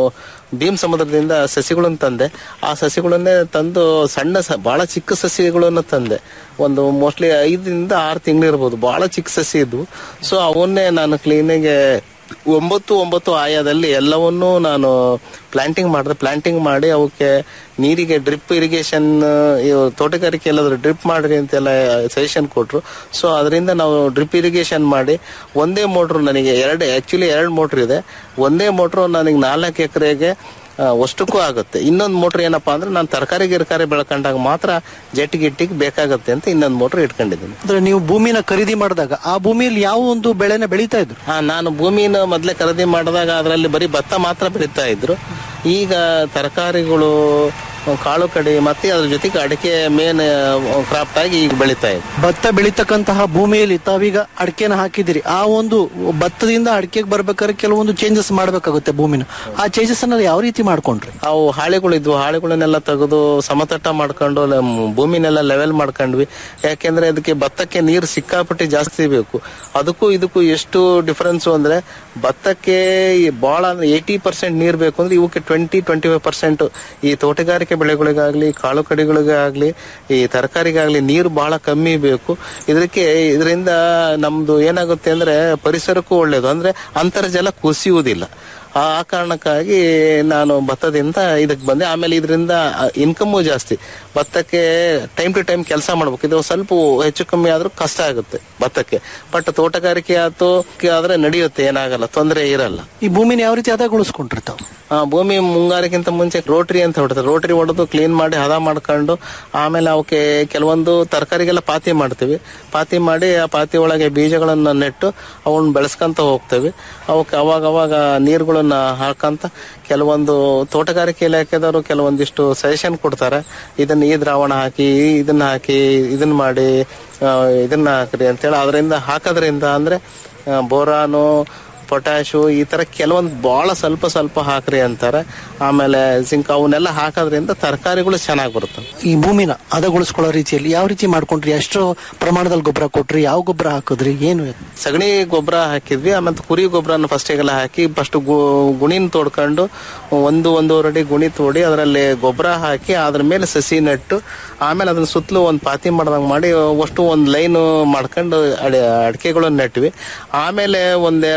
Speaker 11: ಭೀಮ್ ಸಮುದ್ರದಿಂದ ಸಸಿಗಳನ್ನು ತಂದೆ ಆ ಸಸಿಗಳನ್ನೇ ತಂದು ಸಣ್ಣ ಸ- ಬಹಳ ಚಿಕ್ಕ ಸಸಿಗಳನ್ನು ತಂದೆ ಒಂದು ಮೋಸ್ಟ್ಲಿ ಐದರಿಂದ ಆರು ತಿಂಗಳಿರ್ಬೋದು ಬಹಳ ಚಿಕ್ಕ ಸಸಿ ಇದ್ವು ಸೊ ಅವನ್ನೇ ನಾನು ಕ್ಲೀನಿಗೆ ಒಂಬತ್ತು ಒಂಬತ್ತು ಆಯಾದಲ್ಲಿ ಎಲ್ಲವನ್ನೂ ನಾನು ಪ್ಲಾಂಟಿಂಗ್ ಮಾಡಿದೆ ಪ್ಲಾಂಟಿಂಗ್ ಮಾಡಿ ಅವಕ್ಕೆ ನೀರಿಗೆ ಡ್ರಿಪ್ ಇರಿಗೇಷನ್ ತೋಟಗಾರಿಕೆ ಎಲ್ಲಾದ್ರೂ ಡ್ರಿಪ್ ಮಾಡ್ರಿ ಅಂತೆಲ್ಲ ಸಜೆಷನ್ ಕೊಟ್ರು ಸೊ ಅದರಿಂದ ನಾವು ಡ್ರಿಪ್ ಇರಿಗೇಷನ್ ಮಾಡಿ ಒಂದೇ ಮೋಟ್ರು ನನಗೆ ಎರಡು ಆಕ್ಚುಲಿ ಎರಡು ಮೋಟ್ರ್ ಇದೆ ಒಂದೇ ಮೋಟ್ರು ನನಗೆ ನಾಲ್ಕು ಎಕರೆಗೆ ಅಷ್ಟಕ್ಕೂ ಆಗುತ್ತೆ ಇನ್ನೊಂದು ಮೋಟ್ರ್ ಏನಪ್ಪಾ ಅಂದ್ರೆ ನಾನು ತರಕಾರಿ ಗಿರಕಾರಿ ಬೆಳ್ಕೊಂಡಾಗ ಮಾತ್ರ ಜೆಟ್ ಗಿಟ್ಟಿಗೆ ಬೇಕಾಗುತ್ತೆ ಅಂತ ಇನ್ನೊಂದು ಮೋಟ್ರ್ ಇಟ್ಕೊಂಡಿದ್ದೀನಿ
Speaker 12: ಅಂದ್ರೆ ನೀವು ಭೂಮಿನ ಖರೀದಿ ಮಾಡಿದಾಗ ಆ ಭೂಮಿಯಲ್ಲಿ ಯಾವ ಒಂದು ಬೆಳೆನ ಬೆಳೀತಾ ಇದ್ರು
Speaker 11: ಹಾ ನಾನು ಭೂಮಿನ ಮೊದಲೇ ಖರೀದಿ ಮಾಡಿದಾಗ ಅದರಲ್ಲಿ ಬರೀ ಭತ್ತ ಮಾತ್ರ ಬೆಳೀತಾ ಇದ್ರು ಈಗ ತರಕಾರಿಗಳು ಕಾಳು ಕಡಿ ಮತ್ತೆ ಅದ್ರ ಜೊತೆಗೆ ಅಡಿಕೆ ಮೇನ್ ಕ್ರಾಫ್ಟ್ ಆಗಿ ಈಗ ಬೆಳೀತಾ ಇದೆ
Speaker 12: ಭತ್ತ ಬೆಳೀತಕ್ಕಂತಹ ಭೂಮಿಯಲ್ಲಿ ತಾವೀಗ ಅಡಿಕೆನ ಹಾಕಿದಿರಿ ಆ ಒಂದು ಭತ್ತದಿಂದ ಅಡಿಕೆಗೆ ಬರ್ಬೇಕಾದ್ರೆ ಕೆಲವೊಂದು ಚೇಂಜಸ್ ಮಾಡ್ಬೇಕಾಗುತ್ತೆ ಭೂಮಿನ ಆ ಚೇಂಜಸ್ ಅನ್ನ ಯಾವ ರೀತಿ ಮಾಡ್ಕೊಂಡ್ರಿ
Speaker 11: ಅವು ಹಾಳೆಗಳಿದ್ವು ಹಾಳೆಗಳನ್ನೆಲ್ಲ ತೆಗೆದು ಸಮತಟ್ಟ ಮಾಡ್ಕೊಂಡು ಲ- ಭೂಮಿನೆಲ್ಲ ಲೆವೆಲ್ ಮಾಡ್ಕೊಂಡ್ವಿ ಯಾಕೆಂದ್ರೆ ಅದಕ್ಕೆ ಭತ್ತಕ್ಕೆ ನೀರು ಸಿಕ್ಕಾಪಟ್ಟೆ ಜಾಸ್ತಿ ಬೇಕು ಅದಕ್ಕೂ ಇದಕ್ಕೂ ಎಷ್ಟು ಡಿಫರೆನ್ಸ್ ಅಂದ್ರೆ ಭತ್ತಕ್ಕೆ ಈ ಬಹಳ ಅಂದ್ರೆ ಏಯ್ಟಿ ಪರ್ಸೆಂಟ್ ನೀರು ಬೇಕು ಅಂದ್ರೆ ಇವಕ್ಕೆ ಟ್ವೆಂಟಿ ಟ್ವೆಂಟಿ ಫೈವ್ ಪರ್ಸೆಂಟ್ ಈ ತೋಟಗಾರಿಕೆ ಬೆಳೆಗಳಿಗಾಗ್ಲಿ ಕಾಳು ಕಡಿಗಳಿಗಾಗ್ಲಿ ಈ ತರಕಾರಿಗಾಗ್ಲಿ ನೀರು ಬಹಳ ಕಮ್ಮಿ ಬೇಕು ಇದಕ್ಕೆ ಇದರಿಂದ ನಮ್ದು ಏನಾಗುತ್ತೆ ಅಂದ್ರೆ ಪರಿಸರಕ್ಕೂ ಒಳ್ಳೇದು ಅಂದ್ರೆ ಅಂತರ್ಜಲ ಕುಸಿಯುವುದಿಲ್ಲ ಆ ಆ ಕಾರಣಕ್ಕಾಗಿ ನಾನು ಭತ್ತದಿಂದ ಇದಕ್ಕೆ ಬಂದೆ ಆಮೇಲೆ ಇದರಿಂದ ಇನ್ಕಮ್ಮು ಜಾಸ್ತಿ ಭತ್ತಕ್ಕೆ ಟೈಮ್ ಟು ಟೈಮ್ ಕೆಲಸ ಮಾಡ್ಬೇಕು ಇದು ಸ್ವಲ್ಪ ಹೆಚ್ಚು ಕಮ್ಮಿ ಆದ್ರೂ ಕಷ್ಟ ಆಗುತ್ತೆ ಭತ್ತಕ್ಕೆ ಬಟ್ ತೋಟಗಾರಿಕೆ ಆಯ್ತು ಆದ್ರೆ ನಡೆಯುತ್ತೆ ಏನಾಗಲ್ಲ ತೊಂದರೆ ಇರಲ್ಲ
Speaker 12: ಈ ಭೂಮಿನ ಯಾವ ರೀತಿ ಹದಗೊಳಿಸ್ಕೊಂಡ್ರಿ ತಾವು
Speaker 11: ಆ, ಭೂಮಿ ಮುಂಗಾರಿಗಿಂತ ಮುಂಚೆ ರೋಟ್ರಿ ಅಂತ ಹೊಡ್ತಾರೆ ರೋಟ್ರಿ ಹೊಡೆದು ಕ್ಲೀನ್ ಮಾಡಿ ಹದ ಮಾಡ್ಕೊಂಡು ಆಮೇಲೆ ಅವಕ್ಕೆ ಕೆಲವೊಂದು ತರಕಾರಿಗೆಲ್ಲ ಪಾತಿ ಮಾಡ್ತೀವಿ ಪಾತಿ ಮಾಡಿ ಆ ಪಾತಿ ಒಳಗೆ ಬೀಜಗಳನ್ನ ನೆಟ್ಟು ಅವನ್ನ ಬೆಳೆಸ್ಕೊಂತ ಹೋಗ್ತೇವೆ ಅವಕ್ಕೆ ಅವಾಗ ಅವಾಗ ನೀರುಗಳನ್ನ ಹಾಕಂತ ಕೆಲವೊಂದು ತೋಟಗಾರಿಕೆ ಇಲಾಖೆದವರು ಕೆಲವೊಂದಿಷ್ಟು ಸಜೆಷನ್ ಕೊಡ್ತಾರೆ ಇದನ್ನ ಈ ದ್ರಾವಣ ಹಾಕಿ ಇದನ್ನ ಹಾಕಿ ಇದನ್ನ ಮಾಡಿ ಆ, ಇದನ್ನ ಹಾಕ್ರಿ ಅಂತೇಳಿ ಅದರಿಂದ ಹಾಕೋದ್ರಿಂದ ಅಂದ್ರೆ ಆ, ಬೋರಾನು ಪೊಟ್ಯಾಶು ಈ ತರ ಕೆಲವೊಂದು ಬಹಳ ಸ್ವಲ್ಪ ಸ್ವಲ್ಪ ಹಾಕ್ರಿ ಅಂತಾರೆ ಆಮೇಲೆ ಜಿಂಕ್ ಅವನ್ನೆಲ್ಲ ಹಾಕೋದ್ರಿಂದ ತರಕಾರಿಗಳು ಚೆನ್ನಾಗಿ ಬರುತ್ತೆ
Speaker 12: ಈ ಭೂಮಿನ ಹದಗೊಳಿಸ್ಕೊಳ್ಳೋ ರೀತಿಯಲ್ಲಿ ಯಾವ ರೀತಿ ಮಾಡ್ಕೊಂಡ್ರಿ ಎಷ್ಟು ಪ್ರಮಾಣದಲ್ಲಿ ಗೊಬ್ಬರ ಕೊಟ್ರಿ ಯಾವ ಗೊಬ್ಬರ ಹಾಕಿದ್ರಿ ಏನು
Speaker 11: ಸಗಣಿ ಗೊಬ್ಬರ ಹಾಕಿದ್ವಿ ಆಮೇಲೆ ಕುರಿ ಗೊಬ್ಬರನ ಫಸ್ಟಿಗೆಲ್ಲ ಹಾಕಿ ಫಸ್ಟ್ ಗುಣಿನ ತೋಡ್ಕೊಂಡು ಒಂದು ಒಂದೂವರೆ ಅಡಿ ಗುಣಿ ತೋಡಿ ಅದರಲ್ಲಿ ಗೊಬ್ಬರ ಹಾಕಿ ಅದ್ರ ಮೇಲೆ ಸಸಿ ನೆಟ್ಟು ಆಮೇಲೆ ಅದನ್ನ ಸುತ್ತಲೂ ಒಂದು ಪಾತಿ ಮಾಡ್ದಂಗೆ ಮಾಡಿ ಅಷ್ಟು ಒಂದು ಲೈನ್ ಮಾಡ್ಕೊಂಡು ಅಡಿ ಅಡಿಕೆಗಳನ್ನ ನೆಟ್ವಿ ಆಮೇಲೆ ಒಂದ್ ಎರಡು ವರ್ಷ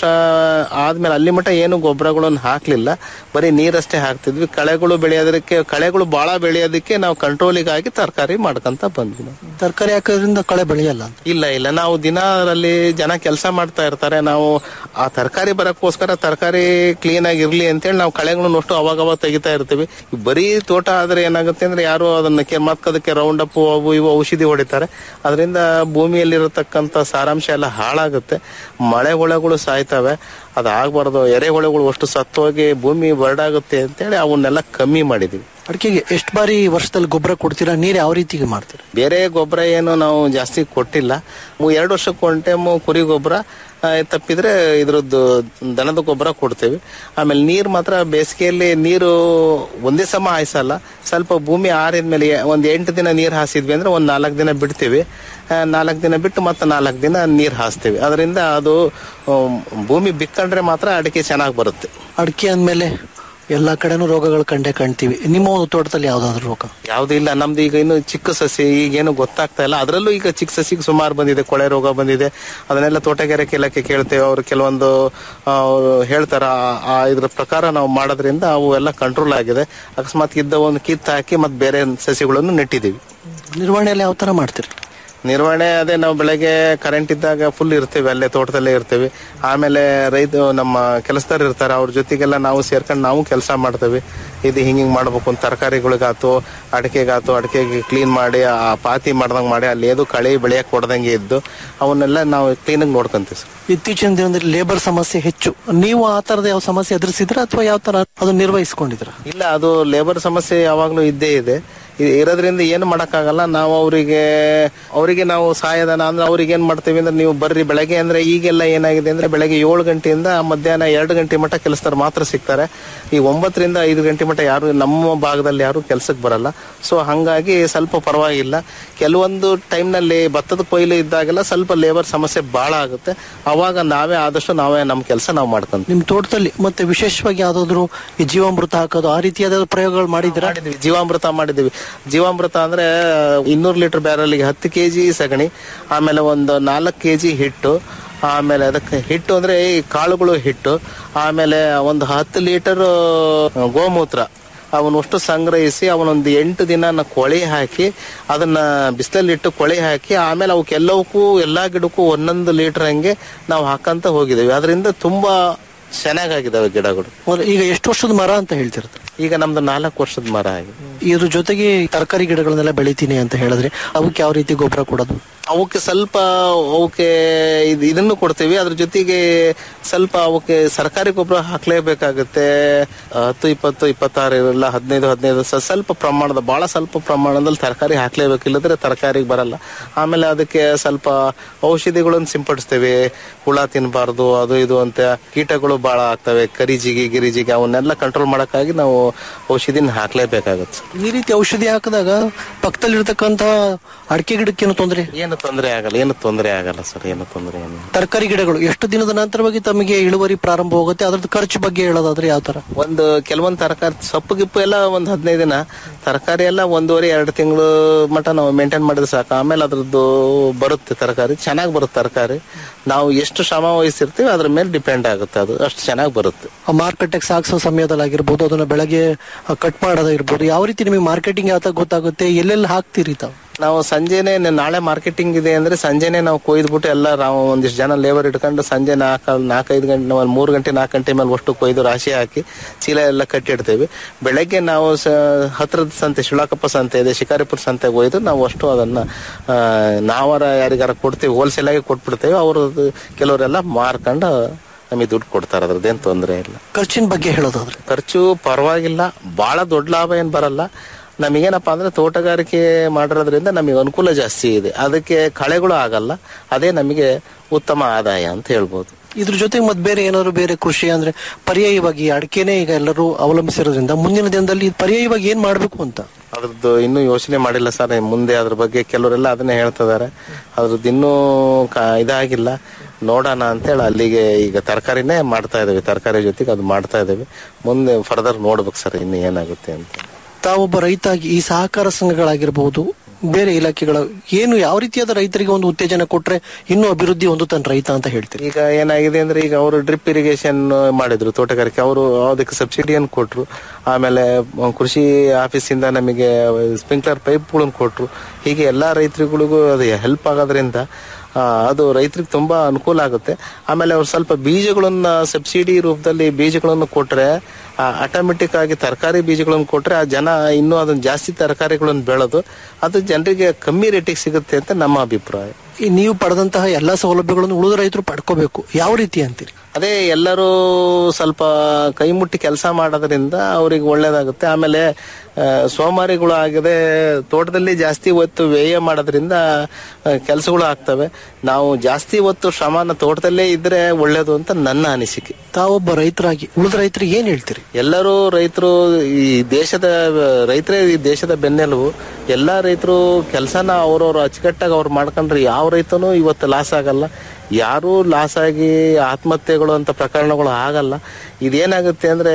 Speaker 11: ಆದ್ಮೇಲೆ ಅಲ್ಲಿ ಮಟ್ಟ ಏನು ಗೊಬ್ಬರಗಳನ್ನು ಹಾಕ್ಲಿಲ್ಲ ಬರೀ ನೀರಷ್ಟೇ ಹಾಕ್ತಿದ್ವಿ ಕಳೆಗಳು ಬೆಳೆಯೋದಕ್ಕೆ ಕಳೆಗಳು ಬಹಳ ಬೆಳೆಯೋದಕ್ಕೆ ನಾವು ಕಂಟ್ರೋಲಿಗಾಗಿ ತರಕಾರಿ ಮಾಡ್ಕೊಂತ ಬಂದ್ವಿ ನಾವು.
Speaker 12: ತರಕಾರಿ ಹಾಕೋದ್ರಿಂದ ಕಳೆ ಬೆಳೆಯಲ್ಲ ಅಂತ
Speaker 11: ಇಲ್ಲ ಇಲ್ಲ ನಾವು ದಿನ ಅದರಲ್ಲಿ ಜನ ಕೆಲಸ ಮಾಡ್ತಾ ಇರ್ತಾರೆ ನಾವು ಆ ತರಕಾರಿ ಬರಕ್ಕೋಸ್ಕರ ತರಕಾರಿ ಕ್ಲೀನ್ ಆಗಿ ಇರ್ಲಿ ಅಂತೇಳಿ ನಾವು ಕಳೆಗಳನ್ನು ಅಷ್ಟು ಅವಾಗ ಅವಾಗ ತೆಗಿತಾ ಇರ್ತೀವಿ ಈ ಬರೀ ತೋಟ ಆದ್ರೆ ಏನಾಗುತ್ತೆ ಅಂದ್ರೆ ಯಾರು ಅದನ್ನ ಕೆ- ಮಕ್ಕದಕ್ಕೆ ರೌಂಡ್ ಅಪ್ ಅವು ಇವು ಔಷಧಿ ಹೊಡಿತಾರೆ ಅದರಿಂದ ಭೂಮಿಯಲ್ಲಿರತಕ್ಕಂತ ಸಾರಾಂಶ ಎಲ್ಲ ಹಾಳಾಗುತ್ತೆ ಮಳೆ ಹುಳಗಳು ಸಾಯ್ತವೆ ಅದಾಗಬಾರ್ದು ಎರೆಹುಳುಗಳು ಅಷ್ಟು ಸತ್ತೋಗಿ ಭೂಮಿ ಬರಡಾಗುತ್ತೆ ಅಂತೇಳಿ ಅವನ್ನೆಲ್ಲ ಕಮ್ಮಿ ಮಾಡಿದೀವಿ
Speaker 12: ಅಡಿಕೆಗೆ ಎಷ್ಟು ಬಾರಿ ವರ್ಷದಲ್ಲಿ ಗೊಬ್ಬರ ಕೊಡ್ತೀರಾ ನೀರು ಯಾವ ರೀತಿಗೆ ಮಾಡ್ತೀರಾ
Speaker 11: ಬೇರೆ ಗೊಬ್ಬರ ಏನು ನಾವು ಜಾಸ್ತಿ ಕೊಟ್ಟಿಲ್ಲ ಮು- ಎರಡು ವರ್ಷಕ್ಕೆ ಒನ್ ಟೈಮ್ ಕುರಿ ಗೊಬ್ಬರ ಆ, ತಪ್ಪಿದ್ರೆ ಇದ್ರದ್ದು ದನದ ಗೊಬ್ಬರ ಕೊಡ್ತೇವೆ ಆಮೇಲೆ ನೀರು ಮಾತ್ರ ಬೇಸಿಗೆಯಲ್ಲಿ ನೀರು ಒಂದೇ ಸಮ ಹಾಯಿಸಲ್ಲ ಸ್ವಲ್ಪ ಭೂಮಿ ಆರಿದ ಮೇಲೆ ಒಂದ್ ಎಂಟು ದಿನ ನೀರು ಹಾಸಿದ್ವಿ ಅಂದ್ರೆ ಒಂದ್ ನಾಲ್ಕು ದಿನ ಬಿಡ್ತೀವಿ ನಾಲ್ಕು ದಿನ ಬಿಟ್ಟು ಮತ್ತೆ ನಾಲ್ಕು ದಿನ ನೀರು ಹಾಸ್ತೀವಿ ಅದರಿಂದ ಅದು ಆಮ್, ಭೂಮಿ ಬಿಕ್ಕಂಡ್ರೆ ಮಾತ್ರ ಅಡಿಕೆ ಚೆನ್ನಾಗಿ ಬರುತ್ತೆ
Speaker 12: ಅಡಿಕೆ ಅಂದ್ಮೇಲೆ ಎಲ್ಲಾ ಕಡೆನೂ ರೋಗಗಳು ಕಂಡೇ ಕಾಣ್ತೀವಿ ನಿಮ್ಮ ಒಂದು ತೋಟದಲ್ಲಿ ಯಾವ್ದಾದ್ರು ರೋಗ
Speaker 11: ಯಾವ್ದು ಇಲ್ಲ ನಮ್ದು ಈಗ ಇನ್ನು ಚಿಕ್ಕ ಸಸಿ ಈಗೇನು ಗೊತ್ತಾಗ್ತಾ ಇಲ್ಲ ಅದರಲ್ಲೂ ಈಗ ಚಿಕ್ಕ ಸಸಿಗೆ ಸುಮಾರು ಬಂದಿದೆ ಕೊಳೆ ರೋಗ ಬಂದಿದೆ ಅದನ್ನೆಲ್ಲ ತೋಟಗಾರಿಕೆ ಇಲಾಖೆ ಕೇಳ್ತೇವೆ ಅವರು ಕೆಲವೊಂದು ಆ, ಅವ್ರು ಹೇಳ್ತಾರ ಆ- ಆ ಇದ್ರ ಪ್ರಕಾರ ನಾವು ಮಾಡೋದ್ರಿಂದ ಅವು ಎಲ್ಲ ಕಂಟ್ರೋಲ್ ಆಗಿದೆ ಅಕಸ್ಮಾತ್ ಇದ್ದ ಒಂದು ಕಿತ್ತು ಹಾಕಿ ಮತ್ತೆ ಬೇರೆ ಸಸಿಗಳನ್ನು ನೆಟ್ಟಿದೀವಿ
Speaker 12: ನಿರ್ವಹಣೆಯಲ್ಲಿ ಯಾವ ತರ ಮಾಡ್ತೀರಿ
Speaker 11: ನಿರ್ವಹಣೆ ಅದೇ ನಾವು ಬೆಳಗ್ಗೆ ಕರೆಂಟ್ ಇದ್ದಾಗ ಫುಲ್ ಇರ್ತೀವಿ ಅಲ್ಲೇ ತೋಟದಲ್ಲೇ ಇರ್ತೀವಿ ಆಮೇಲೆ ರೈತ ನಮ್ಮ ಕೆಲಸದಾರ ಇರ್ತಾರೆ ಅವ್ರ ಜೊತೆಗೆಲ್ಲ ನಾವು ಸೇರ್ಕೊಂಡು ನಾವು ಕೆಲಸ ಮಾಡ್ತೇವೆ ಇದು ಹಿಂಗ್ ಹಿಂಗ್ ಮಾಡ್ಬೇಕು ಅಂತ ತರಕಾರಿಗಳಿಗಾತು ಅಡಿಕೆಗಾತು ಅಡಿಕೆಗೆ ಕ್ಲೀನ್ ಮಾಡಿ ಆ ಪಾತಿ ಮಾಡ್ದಂಗ್ ಮಾಡಿ ಅಲ್ಲಿ ಏದು ಕಳೆ ಬೆಳೆಯಕ್ ಕೊಡ್ದಂಗೆ ಇದ್ದು ಅವನ್ನೆಲ್ಲ ನಾವು ಕ್ಲೀನಾಗಿ ನೋಡ್ಕೊಂತೀವಿ ಸರ್
Speaker 12: ಇತ್ತೀಚಿನ ದಿನದಲ್ಲಿ ಲೇಬರ್ ಸಮಸ್ಯೆ ಹೆಚ್ಚು ನೀವು ಆ ತರದ ಯಾವ ಸಮಸ್ಯೆ ಎದುರಿಸಿದ್ರ ಅಥವಾ ಯಾವ ತರ ಅದನ್ನ ನಿರ್ವಹಿಸಿಕೊಂಡಿದ್ರ
Speaker 11: ಇಲ್ಲ ಅದು ಲೇಬರ್ ಸಮಸ್ಯೆ ಯಾವಾಗ್ಲೂ ಇದ್ದೇ ಇದೆ ಇ- ಇರೋದ್ರಿಂದ ಏನು ಮಾಡಕ್ಕಾಗಲ್ಲ ನಾವು ಅವರಿಗೆ ಅವರಿಗೆ ನಾವು ಸಹಾಯಧನ ಅಂದ್ರೆ ಅವ್ರಿಗೆ ಏನ್ ಮಾಡ್ತೀವಿ ಅಂದ್ರೆ ನೀವು ಬರ್ರಿ ಬೆಳಗ್ಗೆ ಅಂದ್ರೆ ಈಗೆಲ್ಲ ಏನಾಗಿದೆ ಅಂದ್ರೆ ಬೆಳಗ್ಗೆ ಏಳು ಗಂಟೆಯಿಂದ ಮಧ್ಯಾಹ್ನ ಎರಡು ಗಂಟೆ ಮಟ್ಟ ಕೆಲಸದವ್ರು ಮಾತ್ರ ಸಿಗ್ತಾರೆ ಈ ಒಂಬತ್ತರಿಂದ ಐದು ಗಂಟೆ ಮಟ್ಟ ಯಾರು ನಮ್ಮ ಭಾಗದಲ್ಲಿ ಯಾರು ಕೆಲ್ಸಕ್ಕೆ ಬರಲ್ಲ ಸೊ ಹಂಗಾಗಿ ಸ್ವಲ್ಪ ಪರವಾಗಿಲ್ಲ ಕೆಲವೊಂದು ಟೈಮ್ನಲ್ಲಿ ಭತ್ತದ ಕೊಯ್ಲು ಇದ್ದಾಗೆಲ್ಲ ಸ್ವಲ್ಪ ಲೇಬರ್ ಸಮಸ್ಯೆ ಬಹಳ ಆಗುತ್ತೆ ಅವಾಗ ನಾವೇ ಆದಷ್ಟು ನಾವೇ ನಮ್ಮ ಕೆಲಸ ನಾವು ಮಾಡ್ಕೊಂತೀವಿ
Speaker 12: ನಿಮ್ ತೋಟದಲ್ಲಿ ಮತ್ತೆ ವಿಶೇಷವಾಗಿ ಯಾವ್ದಾದ್ರು ಈ ಜೀವಾಮೃತ ಹಾಕೋದು ಆ ರೀತಿಯಾದ ಪ್ರಯೋಗಗಳು ಮಾಡಿದ್ರ
Speaker 11: ಮಾಡಿದ್ವಿ ಜೀವಾಮೃತ ಮಾಡಿದ್ವಿ ಜೀವಾಮೃತ ಅಂದ್ರೆ ಇನ್ನೂರು ಲೀಟರ್ ಬ್ಯಾರಲ್ಗೆ ಹತ್ತು ಕೆಜಿ ಸಗಣಿ ಆಮೇಲೆ ಒಂದು ನಾಲ್ಕು ಕೆಜಿ ಹಿಟ್ಟು ಆಮೇಲೆ ಅದಕ್ಕೆ ಹಿಟ್ಟು ಅಂದ್ರೆ ಈ ಕಾಳುಗಳು ಹಿಟ್ಟು ಆಮೇಲೆ ಒಂದು ಹತ್ತು ಲೀಟರ್ ಗೋಮೂತ್ರ ಅವನಷ್ಟು ಸಂಗ್ರಹಿಸಿ ಅವನೊಂದು ಎಂಟು ದಿನ ಕೊಳೆ ಹಾಕಿ ಅದನ್ನ ಬಿಸಿಲಲ್ಲಿಟ್ಟು ಕೊಳೆ ಹಾಕಿ ಆಮೇಲೆ ಅವಕ್ಕೆಲ್ಲವಕ್ಕೂ ಎಲ್ಲಾ ಗಿಡಕ್ಕೂ ಒಂದೊಂದು ಲೀಟರ್ ಹಂಗೆ ನಾವು ಹಾಕಂತ ಹೋಗಿದ್ದೇವೆ ಅದರಿಂದ ತುಂಬಾ ಚೆನ್ನಾಗಾಗಿದ್ದಾವೆ ಗಿಡಗಳು
Speaker 12: ಮೊದ್ಲು ಈಗ ಎಷ್ಟು ವರ್ಷದ ಮರ ಅಂತ ಹೇಳ್ತಿರ್ತಾರೆ
Speaker 11: ಈಗ ನಮ್ದು ನಾಲ್ಕು ವರ್ಷದ ಮರ ಆಗಿದೆ
Speaker 12: ಇದ್ರ ಜೊತೆಗೆ ತರಕಾರಿ ಗಿಡಗಳನ್ನೆಲ್ಲ ಬೆಳಿತೀನಿ ಅಂತ ಹೇಳಿದ್ರೆ ಅವಕ್ಕೆ ಯಾವ ರೀತಿ ಗೊಬ್ಬರ ಕೊಡೋದು
Speaker 11: ಅವಕ್ಕೆ ಸ್ವಲ್ಪ ಅವಕ್ಕೆ ಇದ್- ಇದನ್ನು ಕೊಡ್ತೀವಿ ಅದ್ರ ಜೊತೆಗೆ ಸ್ವಲ್ಪ ಅವಕ್ಕೆ ಸರ್ಕಾರಿ ಗೊಬ್ಬರ ಹಾಕ್ಲೇಬೇಕಾಗುತ್ತೆ ಹತ್ತು ಇಪ್ಪತ್ತು ಇಪ್ಪತ್ತಾರು ಇಲ್ಲ ಹದಿನೈದು ಹದಿನೈದು ಸ- ಸ್ವಲ್ಪ ಪ್ರಮಾಣದ ಬಹಳ ಸ್ವಲ್ಪ ಪ್ರಮಾಣದಲ್ಲಿ ತರಕಾರಿ ಹಾಕ್ಲೇಬೇಕು ಇಲ್ಲದ್ರೆ ತರಕಾರಿಗೆ ಬರಲ್ಲ ಆಮೇಲೆ ಅದಕ್ಕೆ ಸ್ವಲ್ಪ ಔಷಧಿಗಳನ್ನು ಸಿಂಪಡಿಸ್ತೇವೆ ಹುಳ ತಿನ್ನಬಾರ್ದು ಅದು ಇದು ಅಂತ ಕೀಟಗಳು ಬಹಳ ಆಗ್ತವೆ ಕರಿಜಿಗಿ ಗಿರಿಜಿಗಿ ಅವನ್ನೆಲ್ಲ ಕಂಟ್ರೋಲ್ ಮಾಡಕ್ಕಾಗಿ ನಾವು ಔಷಧಿನ ಹಾಕ್ಲೇಬೇಕಾಗುತ್ತೆ
Speaker 12: ಈ ರೀತಿ ಔಷಧಿ ಹಾಕಿದಾಗ ಪಕ್ಕದಲ್ಲಿರ್ತಕ್ಕಂತ ಅಡಿಕೆ ಗಿಡಕ್ಕೇನು ತೊಂದರೆ
Speaker 11: ಏನು ತೊಂದರೆ ಆಗಲ್ಲ ಏನು ತೊಂದರೆ ಆಗಲ್ಲ ಸರ್ ಏನು ತೊಂದರೆ ಏನು
Speaker 12: ತರಕಾರಿ ಗಿಡಗಳು ಎಷ್ಟು ದಿನದ ನಂತರವಾಗಿ ತಮಗೆ ಇಳುವರಿ ಪ್ರಾರಂಭ ಹೋಗುತ್ತೆ ಅದ್ರದ್ದು ಖರ್ಚು ಬಗ್ಗೆ ಹೇಳೋದಾದ್ರೆ ಯಾವ ತರ
Speaker 11: ಒಂದು ಕೆಲವೊಂದು ತರಕಾರಿ ಸೊಪ್ಪು ಗಿಪ್ಪು ಎಲ್ಲ ಒಂದು ಹದಿನೈದು ದಿನ ತರಕಾರಿ ಎಲ್ಲ ಒಂದೂವರೆ ಎರಡು ತಿಂಗಳು ಮಟ್ಟ ನಾವು ಮೇಂಟೈನ್ ಮಾಡಿದ್ರೆ ಸಾಕು ಆಮೇಲೆ ಅದ್ರದ್ದು ಬರುತ್ತೆ ತರಕಾರಿ ಚೆನ್ನಾಗಿ ಬರುತ್ತೆ ತರಕಾರಿ ನಾವು ಎಷ್ಟು ಶ್ರಮ ವಹಿಸಿರ್ತೀವಿ ಅದ್ರ ಮೇಲೆ ಡಿಪೆಂಡ್ ಆಗುತ್ತೆ ಅದು ಅಷ್ಟು ಚೆನ್ನಾಗಿ ಬರುತ್ತೆ
Speaker 12: ಮಾರ್ಕೆಟ್ಗೆ ಸಾಗಿಸೋ ಸಮಯದಲ್ಲಿ ಆಗಿರ್ಬೋದು ಅದನ್ನ ಬೆಳಗ್ಗೆ ಕಟ್ ಮಾಡೋದಾಗಿರ್ಬೋದು ಯಾವ ರೀತಿ ನಿಮಗೆ ಮಾರ್ಕೆಟಿಂಗ್ ಯಾವ ಗೊತ್ತಾಗುತ್ತೆ ಎಲ್ಲೆಲ್ಲಿ ಹಾಕ್ತೀರಿ ತಾವು
Speaker 11: ನಾವು ಸಂಜೆನೆ ನ- ನಾಳೆ ಮಾರ್ಕೆಟಿಂಗ್ ಇದೆ ಅಂದ್ರೆ ಸಂಜೆನೆ ನಾವು ಕೊಯ್ದ್ಬಿಟ್ಟು ಎಲ್ಲ ನಾವು ಒಂದಿಷ್ಟು ಜನ ಲೇಬರ್ ಇಟ್ಕೊಂಡು ಸಂಜೆ ನಾಲ್ಕು ನಾಲ್ಕೈದು ಗಂಟೆ ಒಂದು ಮೂರು ಗಂಟೆ ನಾಲ್ಕು ಗಂಟೆ ಮೇಲೆ ಅಷ್ಟು ಕೊಯ್ದು ರಾಶಿ ಹಾಕಿ ಚೀಲ ಎಲ್ಲ ಕಟ್ಟಿಡ್ತೇವೆ ಬೆಳಗ್ಗೆ ನಾವು ಸ ಹತ್ರದ ಸಂತೆ ಶಿಳಾಕಪ್ಪ ಸಂತೆ ಇದೆ ಶಿಕಾರಿಪುರ ಸಂತೆಗೆ ಒಯ್ದು ನಾವು ಅಷ್ಟು ಅದನ್ನ ಆ, ನಾವರ ಯಾರಿಗಾರ ಕೊಡ್ತೀವಿ ಹೋಲ್ಸೇಲ್ ಆಗಿ ಕೊಟ್ಬಿಡ್ತೇವೆ ಅವರು ಕೆಲವರೆಲ್ಲ ಮಾರ್ಕೊಂಡು ನಮಗೆ ದುಡ್ಡು ಕೊಡ್ತಾರೆ ಅದ್ರದ್ದೇನು ತೊಂದರೆ ಇಲ್ಲ
Speaker 12: ಖರ್ಚಿನ ಬಗ್ಗೆ ಹೇಳೋದಾದ್ರೆ
Speaker 11: ಖರ್ಚು ಪರವಾಗಿಲ್ಲ ಬಹಳ ದೊಡ್ಡ ಲಾಭ ಏನ್ ಬರಲ್ಲ ನಮಗೇನಪ್ಪ ಅಂದ್ರೆ ತೋಟಗಾರಿಕೆ ಮಾಡಿರೋದ್ರಿಂದ ನಮಗೆ ಅನುಕೂಲ ಜಾಸ್ತಿ ಇದೆ ಅದಕ್ಕೆ ಕಳೆಗಳು ಆಗಲ್ಲ ಅದೇ ನಮಗೆ ಉತ್ತಮ ಆದಾಯ ಅಂತ ಹೇಳ್ಬೋದು
Speaker 12: ಇದ್ರ ಜೊತೆಗೆ ಮತ್ತೆ ಬೇರೆ ಏನಾದ್ರು ಬೇರೆ ಕೃಷಿ ಅಂದ್ರೆ ಪರ್ಯಾಯವಾಗಿ ಅಡಿಕೆನೆ ಈಗ ಎಲ್ಲರೂ ಅವಲಂಬಿಸಿರೋದ್ರಿಂದ ಮುಂದಿನ ದಿನದಲ್ಲಿ ಪರ್ಯಾಯವಾಗಿ ಏನ್ ಮಾಡ್ಬೇಕು ಅಂತ
Speaker 11: ಅದ್ರದ್ದು ಇನ್ನೂ ಯೋಚನೆ ಮಾಡಿಲ್ಲ ಸರ್ ಮುಂದೆ ಅದ್ರ ಬಗ್ಗೆ ಕೆಲವರೆಲ್ಲ ಅದನ್ನೇ ಹೇಳ್ತಿದ್ದಾರೆ ಅದ್ರದ್ದು ಇನ್ನೂ ಕ- ಇದಾಗಿಲ್ಲ ನೋಡೋಣ ಅಂತೇಳಿ ಅಲ್ಲಿಗೆ ಈಗ ತರಕಾರಿನೇ ಮಾಡ್ತಾ ಇದ್ದೇವೆ ತರಕಾರಿ ಜೊತೆಗೆ ಅದು ಮಾಡ್ತಾ ಇದ್ದೇವೆ ಮುಂದೆ ಫರ್ದರ್ ನೋಡ್ಬೇಕು ಸರ್ ಇನ್ನು ಏನಾಗುತ್ತೆ ಅಂತ
Speaker 12: ತಾವೊಬ್ಬ ರೈತಾಗಿ ಈ ಸಹಕಾರ ಸಂಘಗಳಾಗಿರ್ಬಹುದು ಬೇರೆ ಇಲಾಖೆಗಳ ಏನು ಯಾವ ರೀತಿಯಾದ ರೈತರಿಗೆ ಒಂದು ಉತ್ತೇಜನ ಕೊಟ್ರೆ ಇನ್ನೂ ಅಭಿವೃದ್ಧಿ ಹೊಂದುತ್ತಾನೆ ರೈತ ಅಂತ ಹೇಳ್ತೀರಿ
Speaker 11: ಈಗ ಏನಾಗಿದೆ ಅಂದ್ರೆ ಈಗ ಅವರು ಡ್ರಿಪ್ ಇರಿಗೇಷನ್ ಮಾಡಿದ್ರು ತೋಟಗಾರಿಕೆ ಅವರು ಅದಕ್ಕೆ ಸಬ್ಸಿಡಿಯನ್ನು ಕೊಟ್ರು ಆಮೇಲೆ ಮ- ಕೃಷಿ ಆಫೀಸಿಂದ ನಮಗೆ ಸ್ಪ್ರಿಂಕ್ಲರ್ ಪೈಪ್ಗಳನ್ನು ಕೊಟ್ರು ಹೀಗೆ ಎಲ್ಲಾ ರೈತರುಗಳಿಗೂ ಅದು ಹೆಲ್ಪ್ ಆಗೋದ್ರಿಂದ ಆ, ಅದು ರೈತರಿಗೆ ತುಂಬಾ ಅನುಕೂಲ ಆಗುತ್ತೆ ಆಮೇಲೆ ಅವ್ರು ಸ್ವಲ್ಪ ಬೀಜಗಳನ್ನ ಸಬ್ಸಿಡಿ ರೂಪದಲ್ಲಿ ಬೀಜಗಳನ್ನು ಕೊಟ್ರೆ ಆಟೋಮೆಟಿಕ್ ಆಗಿ ತರಕಾರಿ ಬೀಜಗಳನ್ನು ಕೊಟ್ರೆ ಆ ಜನ ಇನ್ನೂ ಅದನ್ನ ಜಾಸ್ತಿ ತರಕಾರಿಗಳನ್ನು ಬೆಳೆದು ಅದು ಜನರಿಗೆ ಕಮ್ಮಿ ರೇಟಿಗೆ ಸಿಗುತ್ತೆ ಅಂತ ನಮ್ಮ ಅಭಿಪ್ರಾಯ
Speaker 12: ಈ ನೀವು ಪಡೆದಂತಹ ಎಲ್ಲಾ ಸೌಲಭ್ಯಗಳನ್ನು ಉಳಿದ ರೈತರು ಪಡ್ಕೋಬೇಕು ಯಾವ ರೀತಿ ಅಂತೀರಿ
Speaker 11: ಅದೇ ಎಲ್ಲರೂ ಸ್ವಲ್ಪ ಕೈ ಮುಟ್ಟಿ ಕೆಲಸ ಮಾಡೋದ್ರಿಂದ ಅವ್ರಿಗೆ ಒಳ್ಳೇದಾಗುತ್ತೆ ಆಮೇಲೆ ಆ, ಸೋಮಾರಿಗಳು ಆಗದೆ ತೋಟದಲ್ಲಿ ಜಾಸ್ತಿ ಹೊತ್ತು ವ್ಯಯ ಮಾಡೋದ್ರಿಂದ ಕೆಲಸಗಳು ಆಗ್ತವೆ ನಾವು ಜಾಸ್ತಿ ಹೊತ್ತು ಶ್ರಮನ ತೋಟದಲ್ಲೇ ಇದ್ರೆ ಒಳ್ಳೇದು ಅಂತ ನನ್ನ ಅನಿಸಿಕೆ
Speaker 12: ತಾವೊಬ್ಬ ರೈತರಾಗಿ ಉಳಿದ ರೈತರಿಗೆ ಏನ್ ಹೇಳ್ತೀರಿ
Speaker 11: ಎಲ್ಲರೂ ರೈತರು ಈ ದೇಶದ ರೈತರೇ ಈ ದೇಶದ ಬೆನ್ನೆಲುಬು ಎಲ್ಲಾ ರೈತರು ಕೆಲಸನ ಅವ್ರವ್ರು ಅಚ್ಚುಕಟ್ಟಾಗಿ ಅವ್ರು ಮಾಡ್ಕೊಂಡ್ರೆ ಯಾವ ರೈತನೂ ಇವತ್ತು ಲಾಸ್ ಆಗಲ್ಲ ಯಾರೂ ಲಾಸ್ ಆಗಿ ಆತ್ಮಹತ್ಯೆಗಳು ಅಂತ ಪ್ರಕರಣಗಳು ಆಗಲ್ಲ ಇದೇನಾಗುತ್ತೆ ಅಂದ್ರೆ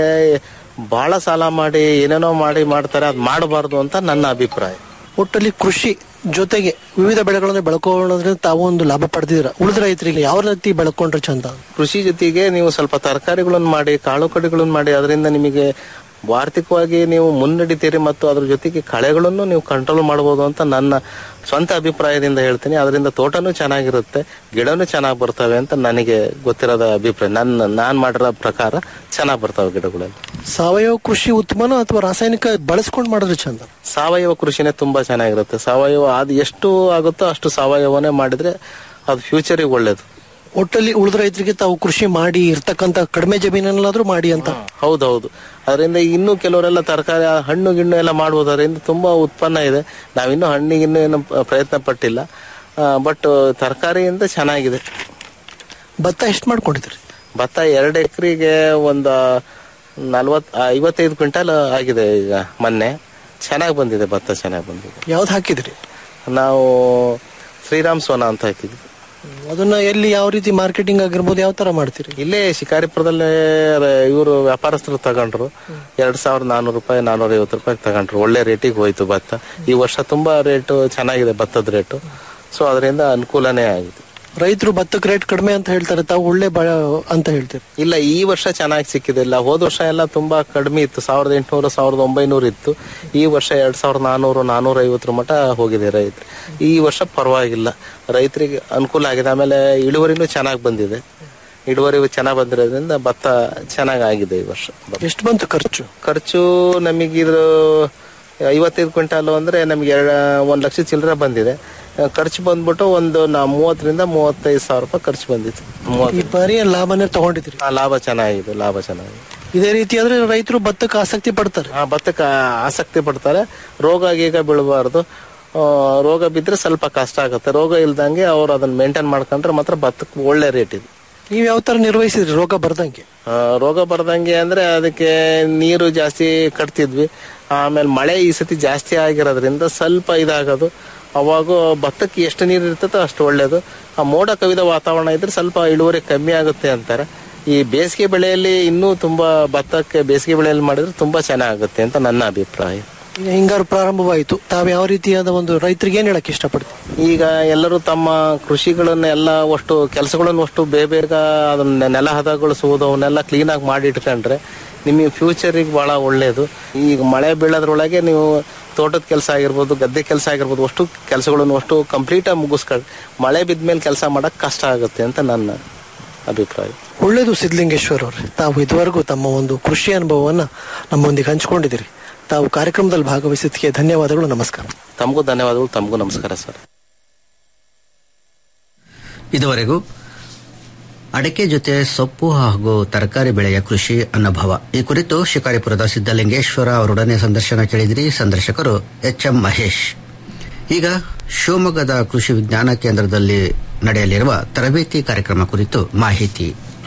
Speaker 11: ಬಹಳ ಸಾಲ ಮಾಡಿ ಏನೇನೋ ಮಾಡಿ ಮಾಡ್ತಾರೆ ಅದ್ ಮಾಡಬಾರ್ದು ಅಂತ ನನ್ನ ಅಭಿಪ್ರಾಯ
Speaker 12: ಒಟ್ಟಲ್ಲಿ ಕೃಷಿ ಜೊತೆಗೆ ವಿವಿಧ ಬೆಳೆಗಳನ್ನು ಬೆಳ್ಕೊಳ್ಳೋದ್ರಿಂದ ತಾವು ಒಂದು ಲಾಭ ಪಡೆದಿದ್ದೀರಾ ಉಳಿದ ರೈತರಿಗೆ ಯಾವ ರೀತಿ ಬೆಳ್ಕೊಂಡ್ರೆ ಚಂದ
Speaker 11: ಕೃಷಿ ಜೊತೆಗೆ ನೀವು ಸ್ವಲ್ಪ ತರಕಾರಿಗಳನ್ನು ಮಾಡಿ ಕಾಳು ಕಡಿಗಳನ್ನು ಮಾಡಿ ಅದರಿಂದ ನಿಮಗೆ ಆರ್ಥಿಕವಾಗಿ ನೀವು ಮುನ್ನಡಿತೀರಿ ಮತ್ತು ಅದ್ರ ಜೊತೆಗೆ ಕಳೆಗಳನ್ನು ನೀವು ಕಂಟ್ರೋಲ್ ಮಾಡಬಹುದು ಅಂತ ನನ್ನ ಸ್ವಂತ ಅಭಿಪ್ರಾಯದಿಂದ ಹೇಳ್ತೀನಿ ಅದರಿಂದ ತೋಟನೂ ಚೆನ್ನಾಗಿರುತ್ತೆ ಗಿಡನೂ ಚೆನ್ನಾಗಿ ಬರ್ತವೆ ಅಂತ ನನಗೆ ಗೊತ್ತಿರೋದ ಅಭಿಪ್ರಾಯ ನನ್ನ ನಾನ್ ಮಾಡಿರೋ ಪ್ರಕಾರ ಚೆನ್ನಾಗಿ ಬರ್ತವೆ ಗಿಡಗಳಲ್ಲಿ
Speaker 12: ಸಾವಯವ ಕೃಷಿ ಉತ್ತಮನೋ ಅಥವಾ ರಾಸಾಯನಿಕ ಬಳಸ್ಕೊಂಡು ಮಾಡಿದ್ರೆ ಚಂದ
Speaker 11: ಸಾವಯವ ಕೃಷಿನೇ ತುಂಬಾ ಚೆನ್ನಾಗಿರುತ್ತೆ ಸಾವಯವ ಅದು ಎಷ್ಟು ಆಗುತ್ತೋ ಅಷ್ಟು ಸಾವಯವನೇ ಮಾಡಿದ್ರೆ ಅದು ಫ್ಯೂಚರಿಗೆ ಒಳ್ಳೇದು
Speaker 12: ಒಟ್ಟಲ್ಲಿ ಉಳಿದ ರೈತರಿಗೆ ತಾವು ಕೃಷಿ ಮಾಡಿ ಇರ್ತಕ್ಕಂತ ಕಡಿಮೆ ಜಮೀನಲ್ಲಾದ್ರೂ ಮಾಡಿ ಅಂತ
Speaker 11: ಹೌದೌದು ಅದರಿಂದ ಇನ್ನೂ ಕೆಲವರೆಲ್ಲ ತರಕಾರಿ ಹಣ್ಣು ಗಿಣ್ಣು ಎಲ್ಲ ಮಾಡ್ಬೋದು ಅದರಿಂದ ತುಂಬಾ ಉತ್ಪನ್ನ ಇದೆ ನಾವಿನ್ನೂ ಹಣ್ಣಿಗಿನ್ನೂ ಏನು ಪ- ಪ್ರಯತ್ನ ಪಟ್ಟಿಲ್ಲ ಬಟ್ ತರಕಾರಿಯಿಂದ ಚೆನ್ನಾಗಿದೆ
Speaker 12: ಭತ್ತ ಎಷ್ಟು ಮಾಡ್ಕೊಂಡಿದ್ರಿ
Speaker 11: ಭತ್ತ ಎರಡು ಎಕರೆಗೆ ಒಂದು ನಲ್ವತ್ ಐವತ್ತೈದು ಕ್ವಿಂಟಲ್ ಆಗಿದೆ ಈಗ ಮೊನ್ನೆ ಚೆನ್ನಾಗಿ ಬಂದಿದೆ ಭತ್ತ ಚೆನ್ನಾಗಿ ಬಂದಿದೆ
Speaker 12: ಯಾವ್ದು ಹಾಕಿದ್ರಿ
Speaker 11: ನಾವು ಶ್ರೀರಾಮ್ ಸೋನಾ ಅಂತ ಹಾಕಿದ್ವಿ
Speaker 12: ಅದನ್ನ ಎಲ್ಲಿ ಯಾವ ರೀತಿ ಮಾರ್ಕೆಟಿಂಗ್ ಆಗಿರ್ಬೋದು ಯಾವ ತರ ಮಾಡ್ತೀರಿ
Speaker 11: ಇಲ್ಲೇ ಶಿಕಾರಿಪುರದಲ್ಲೇ ಇವರು ವ್ಯಾಪಾರಸ್ಥರು ತಗೊಂಡ್ರು ಎರಡ್ ಸಾವಿರದ ನಾನೂರು ರೂಪಾಯಿ ನಾನೂರ ಐವತ್ತು ರೂಪಾಯಿ ತಗೊಂಡ್ರು ಒಳ್ಳೆ ರೇಟಿಗೆ ಹೋಯ್ತು ಭತ್ತ ಈ ವರ್ಷ ತುಂಬಾ ರೇಟು ಚೆನ್ನಾಗಿದೆ ಭತ್ತದ ರೇಟು ಸೊ ಅದರಿಂದ ಅನುಕೂಲನೇ ಆಗಿದೆ
Speaker 12: ರೈತರು ಭತ್ತಕ್ಕೆ ರೇಟ್ ಕಡಿಮೆ ಅಂತ ಹೇಳ್ತಾರೆ ತಾವು ಒಳ್ಳೆ ಬ ಅಂತ ಹೇಳ್ತೀರಿ
Speaker 11: ಇಲ್ಲ ಈ ವರ್ಷ ಚೆನ್ನಾಗಿ ಸಿಕ್ಕಿದೆ ಇಲ್ಲ ಹೋದ ವರ್ಷ ಎಲ್ಲ ತುಂಬಾ ಕಡಿಮೆ ಇತ್ತು ಸಾವಿರದ ಎಂಟುನೂರು ಸಾವಿರದ ಒಂಬೈನೂರು ಇತ್ತು ಈ ವರ್ಷ ಎರಡ್ ಸಾವಿರದ ನಾನೂರು ನಾನೂರ ಐವತ್ತರ ಮಟ ಹೋಗಿದೆ ರೈತ ಈ ವರ್ಷ ಪರವಾಗಿಲ್ಲ ರೈತರಿಗೆ ಅನುಕೂಲ ಆಗಿದೆ ಆಮೇಲೆ ಇಳುವರಿನೂ ಚೆನ್ನಾಗಿ ಬಂದಿದೆ ಇಳುವರಿ ಚೆನ್ನಾಗಿ ಬಂದಿರೋದ್ರಿಂದ ಭತ್ತ ಚೆನ್ನಾಗಿ ಆಗಿದೆ ಈ ವರ್ಷ
Speaker 12: ಎಷ್ಟು ಬಂತು ಖರ್ಚು
Speaker 11: ಖರ್ಚು ನಮಗಿದ್ರು ಐವತ್ತೈದು ಕ್ವಿಂಟಾಲು ಅಂದ್ರೆ ನಮ್ಗೆ ಎರಡ ಒಂದ್ ಲಕ್ಷ ಚಿಲ್ಲರೆ ಬಂದಿದೆ ಆ, ಖರ್ಚು ಬಂದ್ಬಿಟ್ಟು ಒಂದು ನಾ ಮೂವತ್ತರಿಂದ ಮೂವತ್ತೈದು ಸಾವಿರ ರೂಪಾಯಿ ಖರ್ಚು ಬಂದಿತ್ತು
Speaker 12: ಈ
Speaker 11: ಮೂವತ್ತು
Speaker 12: ಬಾರಿ ಲಾಭನೇ ತಗೊಂಡಿದ್ರಿ
Speaker 11: ಆ, ಲಾಭ ಚೆನ್ನಾಗಿದೆ ಲಾಭ ಚೆನ್ನಾಗಿದೆ
Speaker 12: ಇದೇ ರೀತಿ ಆದ್ರೆ ರೈತರು ಭತ್ತಕ್ಕೆ ಆಸಕ್ತಿ ಪಡ್ತಾರೆ
Speaker 11: ಆ ಭತ್ತಕ್ಕೆ ಆಸಕ್ತಿ ಪಡ್ತಾರೆ ರೋಗ ಗೀಗ ಬೀಳಬಾರ್ದು ಆ, ರೋಗ ಬಿದ್ರೆ ಸ್ವಲ್ಪ ಕಷ್ಟ ಆಗುತ್ತೆ ರೋಗ ಇಲ್ದಂಗೆ ಅವ್ರು ಅದನ್ನ ಮೇಂಟೈನ್ ಮಾಡ್ಕೊಂಡ್ರೆ ಮಾತ್ರ ಭತ್ತಕ್ಕೆ ಒಳ್ಳೆ ರೇಟ್ ಇದೆ
Speaker 12: ನೀವ್ ಯಾವ ತರ ನಿರ್ವಹಿಸಿದ್ರಿ ರೋಗ ಬರ್ದಂಗೆ
Speaker 11: ಆ, ರೋಗ ಬರ್ದಂಗೆ ಅಂದ್ರೆ ಅದಕ್ಕೆ ನೀರು ಜಾಸ್ತಿ ಕಟ್ತಿದ್ವಿ ಆಮೇಲೆ ಮಳೆ ಈ ಸತಿ ಜಾಸ್ತಿ ಆಗಿರೋದ್ರಿಂದ ಸ್ವಲ್ಪ ಇದಾಗೋದು ಅವಾಗ ಭತ್ತಕ್ಕೆ ಎಷ್ಟು ನೀರು ಇರ್ತದೋ ಅಷ್ಟು ಒಳ್ಳೇದು ಆ ಮೋಡ ಕವಿದ ವಾತಾವರಣ ಇದ್ರೆ ಸ್ವಲ್ಪ ಇಳುವರಿ ಕಮ್ಮಿ ಆಗುತ್ತೆ ಅಂತಾರೆ ಈ ಬೇಸಿಗೆ ಬೆಳೆಯಲ್ಲಿ ಇನ್ನೂ ತುಂಬಾ ಭತ್ತಕ್ಕೆ ಬೇಸಿಗೆ ಬೆಳೆಯಲ್ಲಿ ಮಾಡಿದ್ರೆ ತುಂಬಾ ಚೆನ್ನಾಗುತ್ತೆ ಅಂತ ನನ್ನ ಅಭಿಪ್ರಾಯ
Speaker 12: ಈಗ ಹಿಂಗಾರು ಪ್ರಾರಂಭವಾಯಿತು ತಾವ್ ಯಾವ ರೀತಿಯಾದ ಒಂದು ರೈತರಿಗೆ ಏನ್ ಹೇಳಕ್ ಇಷ್ಟಪಡ್ತೀವಿ
Speaker 11: ಈಗ ಎಲ್ಲರೂ ತಮ್ಮ ಕೃಷಿಗಳನ್ನ ಎಲ್ಲ ಅಷ್ಟು ಕೆಲಸಗಳನ್ನು ಅಷ್ಟು ಬೇಗ ಬೇಗ ಅದನ್ನ ನೆಲ ಹದಗೊಳಿಸುವುದು ಅವನ್ನೆಲ್ಲ ಕ್ಲೀನ್ ಆಗಿ ಮಾಡಿ ಇಟ್ಕೊಂಡ್ರೆ ನಿಮಗೆ ಫ್ಯೂಚರಿಗೆ ಬಹಳ ಒಳ್ಳೇದು ಈಗ ಮಳೆ ಬೀಳೋದ್ರೊಳಗೆ ನೀವು ತೋಟದ ಕೆಲಸ ಆಗಿರ್ಬೋದು ಗದ್ದೆ ಕೆಲಸ ಆಗಿರ್ಬೋದು ಅಷ್ಟು ಕೆಲಸಗಳನ್ನು ಅಷ್ಟು ಕಂಪ್ಲೀಟ್ ಆಗಿ ಮುಗಿಸ್ಕೊಂಡು ಮಳೆ ಬಿದ್ಮೇಲೆ ಕೆಲಸ ಮಾಡಕ್ ಕಷ್ಟ ಆಗುತ್ತೆ ಅಂತ ನನ್ನ ಅಭಿಪ್ರಾಯ
Speaker 12: ಒಳ್ಳೇದು ಸಿದ್ಧಲಿಂಗೇಶ್ವರ್ ಅವ್ರೆ ತಾವು ಇದುವರೆಗೂ ತಮ್ಮ ಒಂದು ಕೃಷಿ ಅನುಭವವನ್ನ ನಮ್ಮೊಂದಿಗೆ ಹಂಚಿಕೊಂಡಿದ್ದೀರಿ ತಾವು ಕಾರ್ಯಕ್ರಮದಲ್ಲಿ ಭಾಗವಹಿಸಿದ್ದಕ್ಕೆ ಧನ್ಯವಾದಗಳು ನಮಸ್ಕಾರ
Speaker 11: ತಮಗೂ ಧನ್ಯವಾದಗಳು ತಮಗೂ ನಮಸ್ಕಾರ ಸರ್
Speaker 2: ಇದುವರೆಗೂ ಅಡಕೆ ಜೊತೆ ಸೊಪ್ಪು ಹಾಗೂ ತರಕಾರಿ ಬೆಳೆಯ ಕೃಷಿ ಅನುಭವ ಈ ಕುರಿತು ಶಿಕಾರಿಪುರದ ಸಿದ್ದಲಿಂಗೇಶ್ವರ ಅವರೊಡನೆ ಸಂದರ್ಶನ ಕೇಳಿದಿರಿ ಸಂದರ್ಶಕರು ಎಚ್ ಎಂ ಮಹೇಶ್ ಈಗ ಶಿವಮೊಗ್ಗದ ಕೃಷಿ ವಿಜ್ಞಾನ ಕೇಂದ್ರದಲ್ಲಿ ನಡೆಯಲಿರುವ ತರಬೇತಿ ಕಾರ್ಯಕ್ರಮ ಕುರಿತು ಮಾಹಿತಿ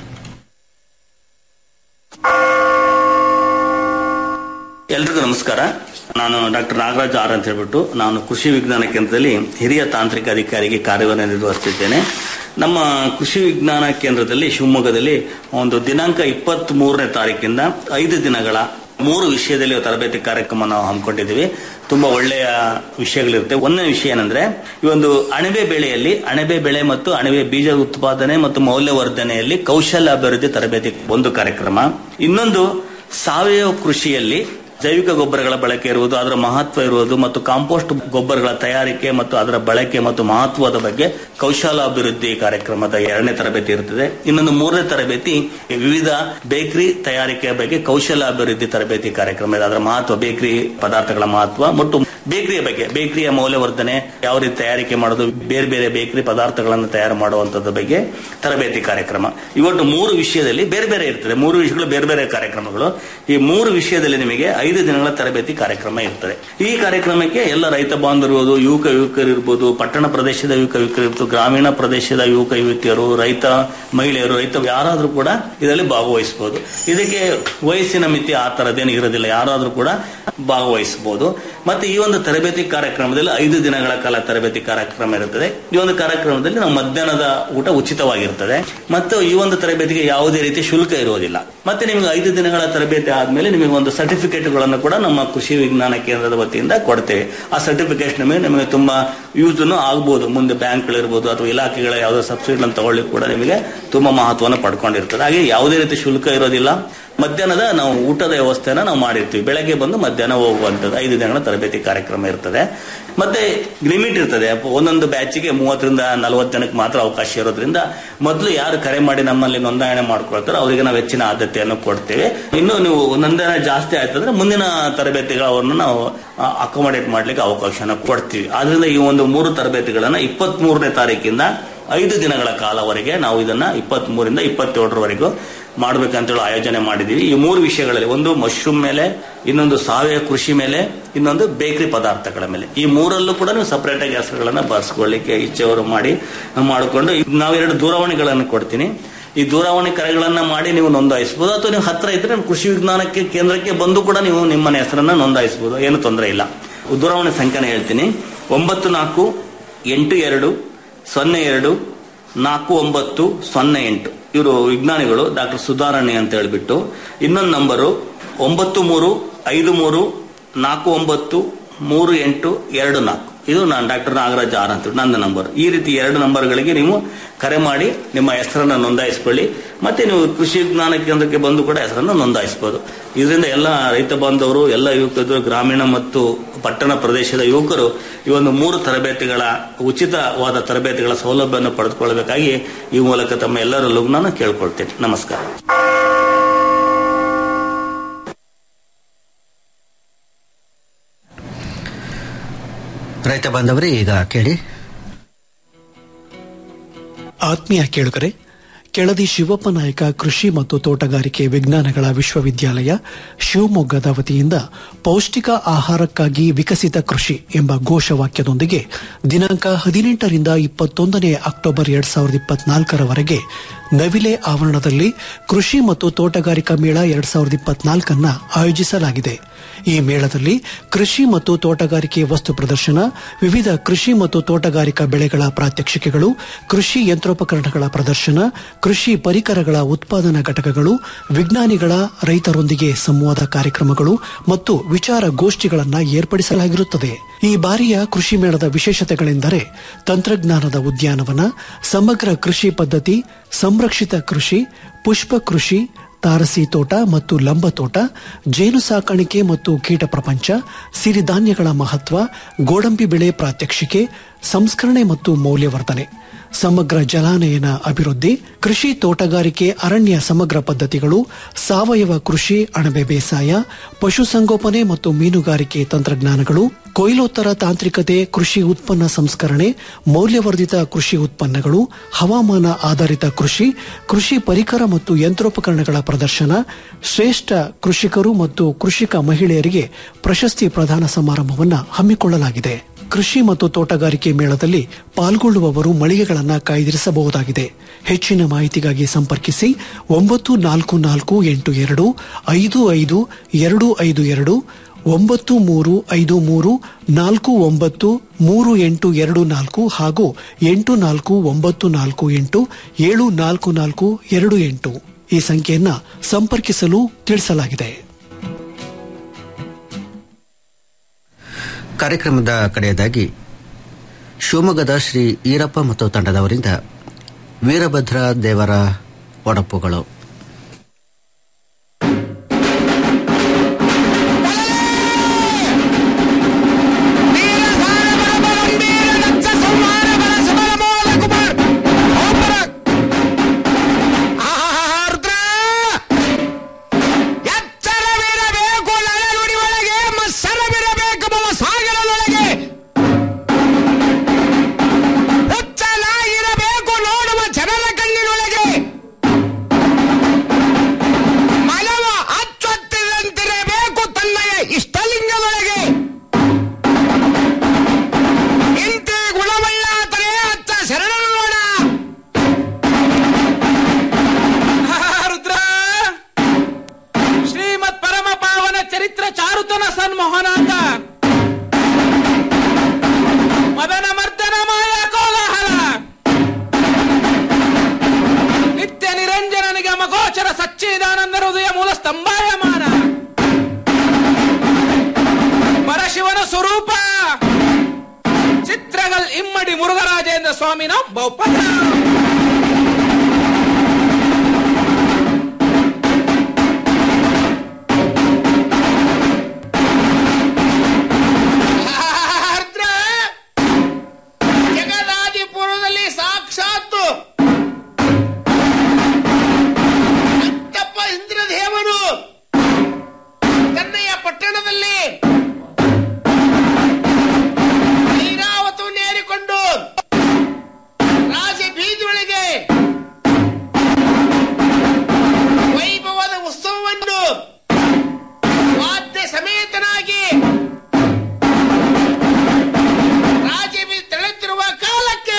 Speaker 13: ಎಲ್ರಿಗೂ ನಮಸ್ಕಾರ ನಾನು ಡಾಕ್ಟರ್ ನಾಗರಾಜ್ ಆರ್ ಅಂತ ಹೇಳ್ಬಿಟ್ಟು ನಾನು ಕೃಷಿ ವಿಜ್ಞಾನ ಕೇಂದ್ರದಲ್ಲಿ ಹಿರಿಯ ತಾಂತ್ರಿಕ ಅಧಿಕಾರಿಗೆ ಕಾರ್ಯವನ್ನು ನಿರ್ವಹಿಸುತ್ತಿದ್ದೇನೆ ನಮ್ಮ ಕೃಷಿ ವಿಜ್ಞಾನ ಕೇಂದ್ರದಲ್ಲಿ ಶಿವಮೊಗ್ಗದಲ್ಲಿ ಒಂದು ದಿನಾಂಕ ಇಪ್ಪತ್ತ್ ಮೂರನೇ ತಾರೀಕಿಂದ ಐದು ದಿನಗಳ ಮೂರು ವಿಷಯದಲ್ಲಿ ತರಬೇತಿ ಕಾರ್ಯಕ್ರಮ ನಾವು ಹಮ್ಮಿಕೊಂಡಿದ್ದೀವಿ ತುಂಬಾ ಒಳ್ಳೆಯ ವಿಷಯಗಳಿರುತ್ತೆ ಒಂದನೇ ವಿಷಯ ಏನಂದ್ರೆ ಈ ಒಂದು ಅಣಬೆ ಬೆಳೆಯಲ್ಲಿ ಅಣಬೆ ಬೆಳೆ ಮತ್ತು ಅಣಬೆ ಬೀಜ ಉತ್ಪಾದನೆ ಮತ್ತು ಮೌಲ್ಯವರ್ಧನೆಯಲ್ಲಿ ಕೌಶಲ್ಯ ಅಭಿವೃದ್ಧಿ ತರಬೇತಿ ಒಂದು ಕಾರ್ಯಕ್ರಮ ಇನ್ನೊಂದು ಸಾವಯವ ಕೃಷಿಯಲ್ಲಿ ಜೈವಿಕ ಗೊಬ್ಬರಗಳ ಬಳಕೆ ಇರುವುದು ಅದರ ಮಹತ್ವ ಇರುವುದು ಮತ್ತು ಕಾಂಪೋಸ್ಟ್ ಗೊಬ್ಬರಗಳ ತಯಾರಿಕೆ ಮತ್ತು ಅದರ ಬಳಕೆ ಮತ್ತು ಮಹತ್ವದ ಬಗ್ಗೆ ಕೌಶಲ ಅಭಿವೃದ್ಧಿ ಕಾರ್ಯಕ್ರಮದ ಎರಡನೇ ತರಬೇತಿ ಇರುತ್ತದೆ ಇನ್ನೊಂದು ಮೂರನೇ ತರಬೇತಿ ವಿವಿಧ ಬೇಕರಿ ತಯಾರಿಕೆಯ ಬಗ್ಗೆ ಕೌಶಲ ಅಭಿವೃದ್ಧಿ ತರಬೇತಿ ಕಾರ್ಯಕ್ರಮ ಇದೆ ಅದರ ಮಹತ್ವ ಬೇಕರಿ ಪದಾರ್ಥಗಳ ಮಹತ್ವ ಮತ್ತು ಬೇಕರಿಯ ಬಗ್ಗೆ ಬೇಕರಿಯ ಮೌಲ್ಯವರ್ಧನೆ ಯಾವ ರೀತಿ ತಯಾರಿಕೆ ಮಾಡೋದು ಬೇರೆ ಬೇರೆ ಬೇಕರಿ ಪದಾರ್ಥಗಳನ್ನು ತಯಾರು ಮಾಡುವಂತದ ಬಗ್ಗೆ ತರಬೇತಿ ಕಾರ್ಯಕ್ರಮ ಇವತ್ತು ಮೂರು ವಿಷಯದಲ್ಲಿ ಬೇರೆ ಬೇರೆ ಇರ್ತದೆ ಮೂರು ವಿಷಯಗಳು ಬೇರೆ ಬೇರೆ ಕಾರ್ಯಕ್ರಮಗಳು ಈ ಮೂರು ವಿಷಯದಲ್ಲಿ ನಿಮಗೆ ಐದು ದಿನಗಳ ತರಬೇತಿ ಕಾರ್ಯಕ್ರಮ ಇರ್ತದೆ ಈ ಕಾರ್ಯಕ್ರಮಕ್ಕೆ ಎಲ್ಲ ರೈತ ಬಾಂಧವರು ಯುವಕ ಯುವಕರು ಇರ್ಬೋದು ಪಟ್ಟಣ ಪ್ರದೇಶದ ಯುವಕ ಯುವಕರು ಇರ್ಬೋದು ಗ್ರಾಮೀಣ ಪ್ರದೇಶದ ಯುವಕ ಯುವತಿಯರು ರೈತ ಮಹಿಳೆಯರು ರೈತ ಯಾರಾದ್ರೂ ಕೂಡ ಇದರಲ್ಲಿ ಭಾಗವಹಿಸಬಹುದು ಇದಕ್ಕೆ ವಯಸ್ಸಿನ ಮಿತಿ ಆ ತರದೇನು ಇರೋದಿಲ್ಲ ಯಾರಾದ್ರೂ ಕೂಡ ಭಾಗವಹಿಸಬಹುದು ಮತ್ತೆ ಈ ಒಂದು ತರಬೇತಿ ಕಾರ್ಯಕ್ರಮದಲ್ಲಿ ಐದು ದಿನಗಳ ಕಾಲ ತರಬೇತಿ ಕಾರ್ಯಕ್ರಮ ಇರುತ್ತದೆ ಈ ಒಂದು ಕಾರ್ಯಕ್ರಮದಲ್ಲಿ ನಾವು ಮಧ್ಯಾಹ್ನದ ಊಟ ಉಚಿತವಾಗಿರ್ತದೆ ಮತ್ತು ಈ ಒಂದು ತರಬೇತಿಗೆ ಯಾವುದೇ ರೀತಿ ಶುಲ್ಕ ಇರುವುದಿಲ್ಲ ಮತ್ತೆ ನಿಮಗೆ ಐದು ದಿನಗಳ ತರಬೇತಿ ಆದ್ಮೇಲೆ ನಿಮಗೆ ಒಂದು ಸರ್ಟಿಫಿಕೇಟ್ಗಳನ್ನು ಕೂಡ ನಮ್ಮ ಕೃಷಿ ವಿಜ್ಞಾನ ಕೇಂದ್ರದ ವತಿಯಿಂದ ಕೊಡ್ತೇವೆ ಆ ಸರ್ಟಿಫಿಕೇಟ್ ನಿಮಗೆ ನಿಮಗೆ ತುಂಬಾ ಯೂಸ್ ಆಗ್ಬಹುದು ಮುಂದೆ ಬ್ಯಾಂಕ್ಗಳಿರ್ಬೋದು ಅಥವಾ ಇಲಾಖೆಗಳ ಯಾವುದೋ ಸಬ್ಸಿಡಿ ತಗೊಳ್ಳಿಕ್ಕೆ ಕೂಡ ನಿಮಗೆ ತುಂಬಾ ಮಹತ್ವವನ್ನು ಪಡ್ಕೊಂಡಿರ್ತದೆ ಹಾಗೆ ಯಾವುದೇ ರೀತಿ ಶುಲ್ಕ ಇರೋದಿಲ್ಲ ಮಧ್ಯಾಹ್ನದ ನಾವು ಊಟದ ವ್ಯವಸ್ಥೆನ ನಾವು ಮಾಡಿರ್ತೀವಿ ಬೆಳಗ್ಗೆ ಬಂದು ಮಧ್ಯಾಹ್ನ ಹೋಗುವಂಥದ್ದು ಐದು ದಿನಗಳ ತರಬೇತಿ ಕಾರ್ಯಕ್ರಮ ಇರ್ತದೆ ಮತ್ತೆ ಲಿಮಿಟ್ ಇರ್ತದೆ ಒಂದೊಂದು ಬ್ಯಾಚಿಗೆ ಮೂವತ್ತರಿಂದ ನಲವತ್ತು ಜನಕ್ಕೆ ಮಾತ್ರ ಅವಕಾಶ ಇರೋದ್ರಿಂದ ಮೊದಲು ಯಾರು ಕರೆ ಮಾಡಿ ನಮ್ಮಲ್ಲಿ ನೋಂದಣಿ ಮಾಡ್ಕೊಳ್ತಾರೋ ಅವರಿಗೆ ನಾವು ಹೆಚ್ಚಿನ ಆದ್ಯತೆಯನ್ನು ಕೊಡ್ತೇವೆ ಇನ್ನು ನೀವು ನೋಂದಣಿ ಜಾಸ್ತಿ ಆಯ್ತಂದ್ರೆ ಮುಂದಿನ ತರಬೇತಿಗಳನ್ನ ನಾವು ಅಕೊಮಡೇಟ್ ಮಾಡ್ಲಿಕ್ಕೆ ಅವಕಾಶನ ಕೊಡ್ತೀವಿ ಆದ್ರಿಂದ ಈ ಒಂದು ಮೂರು ತರಬೇತಿಗಳನ್ನ ಇಪ್ಪತ್ತ್ ಮೂರನೇ ತಾರೀಕಿಂದ ಐದು ದಿನಗಳ ಕಾಲವರೆಗೆ ನಾವು ಇದನ್ನ ಇಪ್ಪತ್ತ್ ಮೂರಿಂದ ಇಪ್ಪತ್ತೇಳರವರೆಗೂ ಮಾಡ್ಬೇಕಂತೇಳಿ ಆಯೋಜನೆ ಮಾಡಿದೀವಿ ಈ ಮೂರು ವಿಷಯಗಳಲ್ಲಿ ಒಂದು ಮಶ್ರೂಮ್ ಮೇಲೆ ಇನ್ನೊಂದು ಸಾವಯವ ಕೃಷಿ ಮೇಲೆ ಇನ್ನೊಂದು ಬೇಕರಿ ಪದಾರ್ಥಗಳ ಮೇಲೆ ಈ ಮೂರಲ್ಲೂ ಕೂಡ ನೀವು ಸಪರೇಟ್ ಆಗಿ ಹೆಸರುಗಳನ್ನ ಬರ್ಸ್ಕೊಳ್ಳಿಕ್ಕೆ ಇಚ್ಛೆಯವರು ಮಾಡಿ ಮಾಡಿಕೊಂಡು ನಾವೆರಡು ದೂರವಾಣಿಗಳನ್ನು ಕೊಡ್ತೀನಿ ಈ ದೂರವಾಣಿ ಕರೆಗಳನ್ನ ಮಾಡಿ ನೀವು ನೋಂದಾಯಿಸಬಹುದು ಅಥವಾ ನೀವು ಹತ್ರ ಇದ್ರೆ ನಮ್ಮ ಕೃಷಿ ವಿಜ್ಞಾನಕ್ಕೆ ಕೇಂದ್ರಕ್ಕೆ ಬಂದು ಕೂಡ ನೀವು ನಿಮ್ಮ ಹೆಸರನ್ನ ನೋಂದಾಯಿಸಬಹುದು ಏನು ತೊಂದರೆ ಇಲ್ಲ ದೂರವಾಣಿ ಸಂಖ್ಯೆನ ಹೇಳ್ತೀನಿ ಒಂಬತ್ತು ನಾಲ್ಕು ಎಂಟು ಎರಡು ಸೊನ್ನೆ ಎರಡು ನಾಲ್ಕು ಒಂಬತ್ತು ಸೊನ್ನೆ ಎಂಟು ಇವರು ವಿಜ್ಞಾನಿಗಳು ಡಾಕ್ಟರ್ ಸುಧಾರಣೆ ಅಂತ ಹೇಳ್ಬಿಟ್ಟು ಇನ್ನೊಂದು ನಂಬರು ಒಂಬತ್ತು ಮೂರು ಐದು ಮೂರು ನಾಲ್ಕು ಒಂಬತ್ತು ಮೂರು ಎಂಟು ಎರಡು ನಾಲ್ಕು ಇದು ನಾನು ಡಾಕ್ಟರ್ ನಾಗರಾಜ್ ಆರ್ ಅಂತ ನನ್ನ ನಂಬರ್ ಈ ರೀತಿ ಎರಡು ನಂಬರ್ಗಳಿಗೆ ನೀವು ಕರೆ ಮಾಡಿ ನಿಮ್ಮ ಹೆಸರನ್ನು ನೋಂದಾಯಿಸ್ಕೊಳ್ಳಿ ಮತ್ತೆ ನೀವು ಕೃಷಿ ವಿಜ್ಞಾನ ಕೇಂದ್ರಕ್ಕೆ ಬಂದು ಕೂಡ ಹೆಸರನ್ನು ನೋಂದಾಯಿಸಬಹುದು ಇದರಿಂದ ಎಲ್ಲ ರೈತ ಬಾಂಧವರು ಎಲ್ಲ ಯುವಕರು ಗ್ರಾಮೀಣ ಮತ್ತು ಪಟ್ಟಣ ಪ್ರದೇಶದ ಯುವಕರು ಈ ಒಂದು ಮೂರು ತರಬೇತಿಗಳ ಉಚಿತವಾದ ತರಬೇತಿಗಳ ಸೌಲಭ್ಯವನ್ನು ಪಡೆದುಕೊಳ್ಳಬೇಕಾಗಿ ಈ ಮೂಲಕ ತಮ್ಮ ಎಲ್ಲರಲ್ಲೂ ನಾನು ಕೇಳ್ಕೊಳ್ತೇನೆ ನಮಸ್ಕಾರ
Speaker 2: ರೈತ ಬಾಂಧವರೇ ಈಗ ಕೇಳಿ
Speaker 4: ಆತ್ಮೀಯ ಕೇಳುಗರೆ ಕೆಳದಿ ಶಿವಪ್ಪ ನಾಯಕ ಕೃಷಿ ಮತ್ತು ತೋಟಗಾರಿಕೆ ವಿಜ್ಞಾನಗಳ ವಿಶ್ವವಿದ್ಯಾಲಯ ಶಿವಮೊಗ್ಗದ ವತಿಯಿಂದ ಪೌಷ್ಟಿಕ ಆಹಾರಕ್ಕಾಗಿ ವಿಕಸಿತ ಕೃಷಿ ಎಂಬ ಘೋಷವಾಕ್ಯದೊಂದಿಗೆ ದಿನಾಂಕ ಹದಿನೆಂಟರಿಂದ ಇಪ್ಪತ್ತೊಂದನೇ ಅಕ್ಟೋಬರ್ ಎರಡ್ ಸಾವಿರದ ಇಪ್ಪತ್ನಾಲ್ಕರವರೆಗೆ ನವಿಲೆ ಆವರಣದಲ್ಲಿ ಕೃಷಿ ಮತ್ತು ತೋಟಗಾರಿಕಾ ಮೇಳ ಎರಡ್ ಸಾವಿರದ ಇಪ್ಪತ್ನಾಲ್ಕನ್ನ ಆಯೋಜಿಸಲಾಗಿದೆ ಈ ಮೇಳದಲ್ಲಿ ಕೃಷಿ ಮತ್ತು ತೋಟಗಾರಿಕೆ ವಸ್ತು ಪ್ರದರ್ಶನ ವಿವಿಧ ಕೃಷಿ ಮತ್ತು ತೋಟಗಾರಿಕಾ ಬೆಳೆಗಳ ಪ್ರಾತ್ಯಕ್ಷಿಕೆಗಳು ಕೃಷಿ ಯಂತ್ರೋಪಕರಣಗಳ ಪ್ರದರ್ಶನ ಕೃಷಿ ಪರಿಕರಗಳ ಉತ್ಪಾದನಾ ಘಟಕಗಳು ವಿಜ್ಞಾನಿಗಳ ರೈತರೊಂದಿಗೆ ಸಂವಾದ ಕಾರ್ಯಕ್ರಮಗಳು ಮತ್ತು ವಿಚಾರ ಗೋಷ್ಠಿಗಳನ್ನು ಏರ್ಪಡಿಸಲಾಗಿರುತ್ತದೆ ಈ ಬಾರಿಯ ಕೃಷಿ ಮೇಳದ ವಿಶೇಷತೆಗಳೆಂದರೆ ತಂತ್ರಜ್ಞಾನದ ಉದ್ಯಾನವನ ಸಮಗ್ರ ಕೃಷಿ ಪದ್ಧತಿ ಸಂರಕ್ಷಿತ ಕೃಷಿ ಪುಷ್ಪ ಕೃಷಿ ತಾರಸಿ ತೋಟ ಮತ್ತು ಲಂಬ ತೋಟ ಜೇನು ಸಾಕಾಣಿಕೆ ಮತ್ತು ಕೀಟ ಪ್ರಪಂಚ ಸಿರಿಧಾನ್ಯಗಳ ಮಹತ್ವ ಗೋಡಂಬಿ ಬೆಳೆ ಪ್ರಾತ್ಯಕ್ಷಿಕೆ ಸಂಸ್ಕರಣೆ ಮತ್ತು ಮೌಲ್ಯವರ್ಧನೆ ಸಮಗ್ರ ಜಲಾನಯನ ಅಭಿವೃದ್ಧಿ ಕೃಷಿ ತೋಟಗಾರಿಕೆ ಅರಣ್ಯ ಸಮಗ್ರ ಪದ್ಧತಿಗಳು ಸಾವಯವ ಕೃಷಿ ಅಣಬೆ ಬೇಸಾಯ ಪಶುಸಂಗೋಪನೆ ಮತ್ತು ಮೀನುಗಾರಿಕೆ ತಂತ್ರಜ್ಞಾನಗಳು ಕೊಯ್ಲೋತ್ತರ ತಾಂತ್ರಿಕತೆ ಕೃಷಿ ಉತ್ಪನ್ನ ಸಂಸ್ಕರಣೆ ಮೌಲ್ಯವರ್ಧಿತ ಕೃಷಿ ಉತ್ಪನ್ನಗಳು ಹವಾಮಾನ ಆಧಾರಿತ ಕೃಷಿ ಕೃಷಿ ಪರಿಕರ ಮತ್ತು ಯಂತ್ರೋಪಕರಣಗಳ ಪ್ರದರ್ಶನ ಶ್ರೇಷ್ಠ ಕೃಷಿಕರು ಮತ್ತು ಕೃಷಿಕ ಮಹಿಳೆಯರಿಗೆ ಪ್ರಶಸ್ತಿ ಪ್ರದಾನ ಸಮಾರಂಭವನ್ನು ಹಮ್ಮಿಕೊಳ್ಳಲಾಗಿದೆ ಕೃಷಿ ಮತ್ತು ತೋಟಗಾರಿಕೆ ಮೇಳದಲ್ಲಿ ಪಾಲ್ಗೊಳ್ಳುವವರು ಮಳಿಗೆಗಳನ್ನು ಕಾಯ್ದಿರಿಸಬಹುದಾಗಿದೆ ಹೆಚ್ಚಿನ ಮಾಹಿತಿಗಾಗಿ ಸಂಪರ್ಕಿಸಿ ಒಂಬತ್ತು ನಾಲ್ಕು ನಾಲ್ಕು ಎಂಟು ಎರಡು ಐದು ಐದು ಎರಡು ಐದು ಎರಡು ಒಂಬತ್ತು ಮೂರು ಐದು ಮೂರು ನಾಲ್ಕು ಒಂಬತ್ತು ಮೂರು ಎಂಟು ಎರಡು ನಾಲ್ಕು ಹಾಗೂ ಎಂಟು ನಾಲ್ಕು ಒಂಬತ್ತು ನಾಲ್ಕು ಎಂಟು ಏಳು ನಾಲ್ಕು ನಾಲ್ಕು ಎರಡು ಎಂಟು ಈ ಸಂಖ್ಯೆಯನ್ನ ಸಂಪರ್ಕಿಸಲು ತಿಳಿಸಲಾಗಿದೆ
Speaker 2: ಕಾರ್ಯಕ್ರಮದ ಕಡೆಯದಾಗಿ ಶಿವಮೊಗ್ಗದ ಶ್ರೀ ಈರಪ್ಪ ಮತ್ತು ತಂಡದವರಿಂದ ವೀರಭದ್ರ ದೇವರ ಒಡಪುಗಳು
Speaker 14: ಎಚ್ಚರವಿರಬೇಕು ನಳನುಡಿ ಒಳಗೆ ಮತ್ಸರವಿರಬೇಕು ಮಮ ಸಾಗರದೊಳಗೆ ಹುಚ್ಚನಾಗಿರಬೇಕು ನೋಡುವ ಜನರ ಕಣ್ಣಿನೊಳಗೆ ಮನವ ಅಚ್ಚೊತ್ತಿದಂತಿರಬೇಕು ತನ್ನಯ ಇಷ್ಟಲಿಂಗದೊಳಗೆ ಇಂತಿ ಗುಣವಳ್ಳಾತನೇ ಅಚ್ಚ ಶರಣನ ನೋಡ
Speaker 15: ರುದ್ರ ಶ್ರೀಮತ್ ಪರಮ ಪಾವನ ಚರಿತ್ರ ಚಾರುತನ ಸನ್ಮೋಹನಾಂಗ ಮದನ ಮರ್ದನ ಮಾಯ ಕೋಲಾಹಲ ನಿತ್ಯ ನಿರಂಜನನಿಗೆ ಮಗೋಚರ ಸಚ್ಚಿದಾನಂದ ಹೃದಯ ಮೂಲ ಸ್ತಂಭಾಯಮಾನ ಪರಶಿವನ ಸ್ವರೂಪ ಚಿತ್ರಗಲ್ ಇಮ್ಮಡಿ ಮುರುಘರಾಜೇಂದ್ರ ಸ್ವಾಮಿನ ಬೌಪದ
Speaker 14: ಆರ್ದ್ರ ಜಗದಾದಿಪುರದಲ್ಲಿ ಸಾಕ್ಷಾತ್ತು ಅತ್ತಪ್ಪ ಇಂದ್ರದೇವನು ತನ್ನಯ್ಯ ಪಟ್ಟಣದಲ್ಲಿ ಐರಾವತವನ್ನು ಏರಿಕೊಂಡು ರಾಜ ಬೀದಿಯೊಳಗೆ ವೈಭವದ ಉತ್ಸವವನ್ನು ವಾದ್ಯ ಸಮೇತನಾಗಿ ರಾಜಬಿ ತೆಳೆಯುತ್ತಿರುವ ಕಾಲಕ್ಕೆ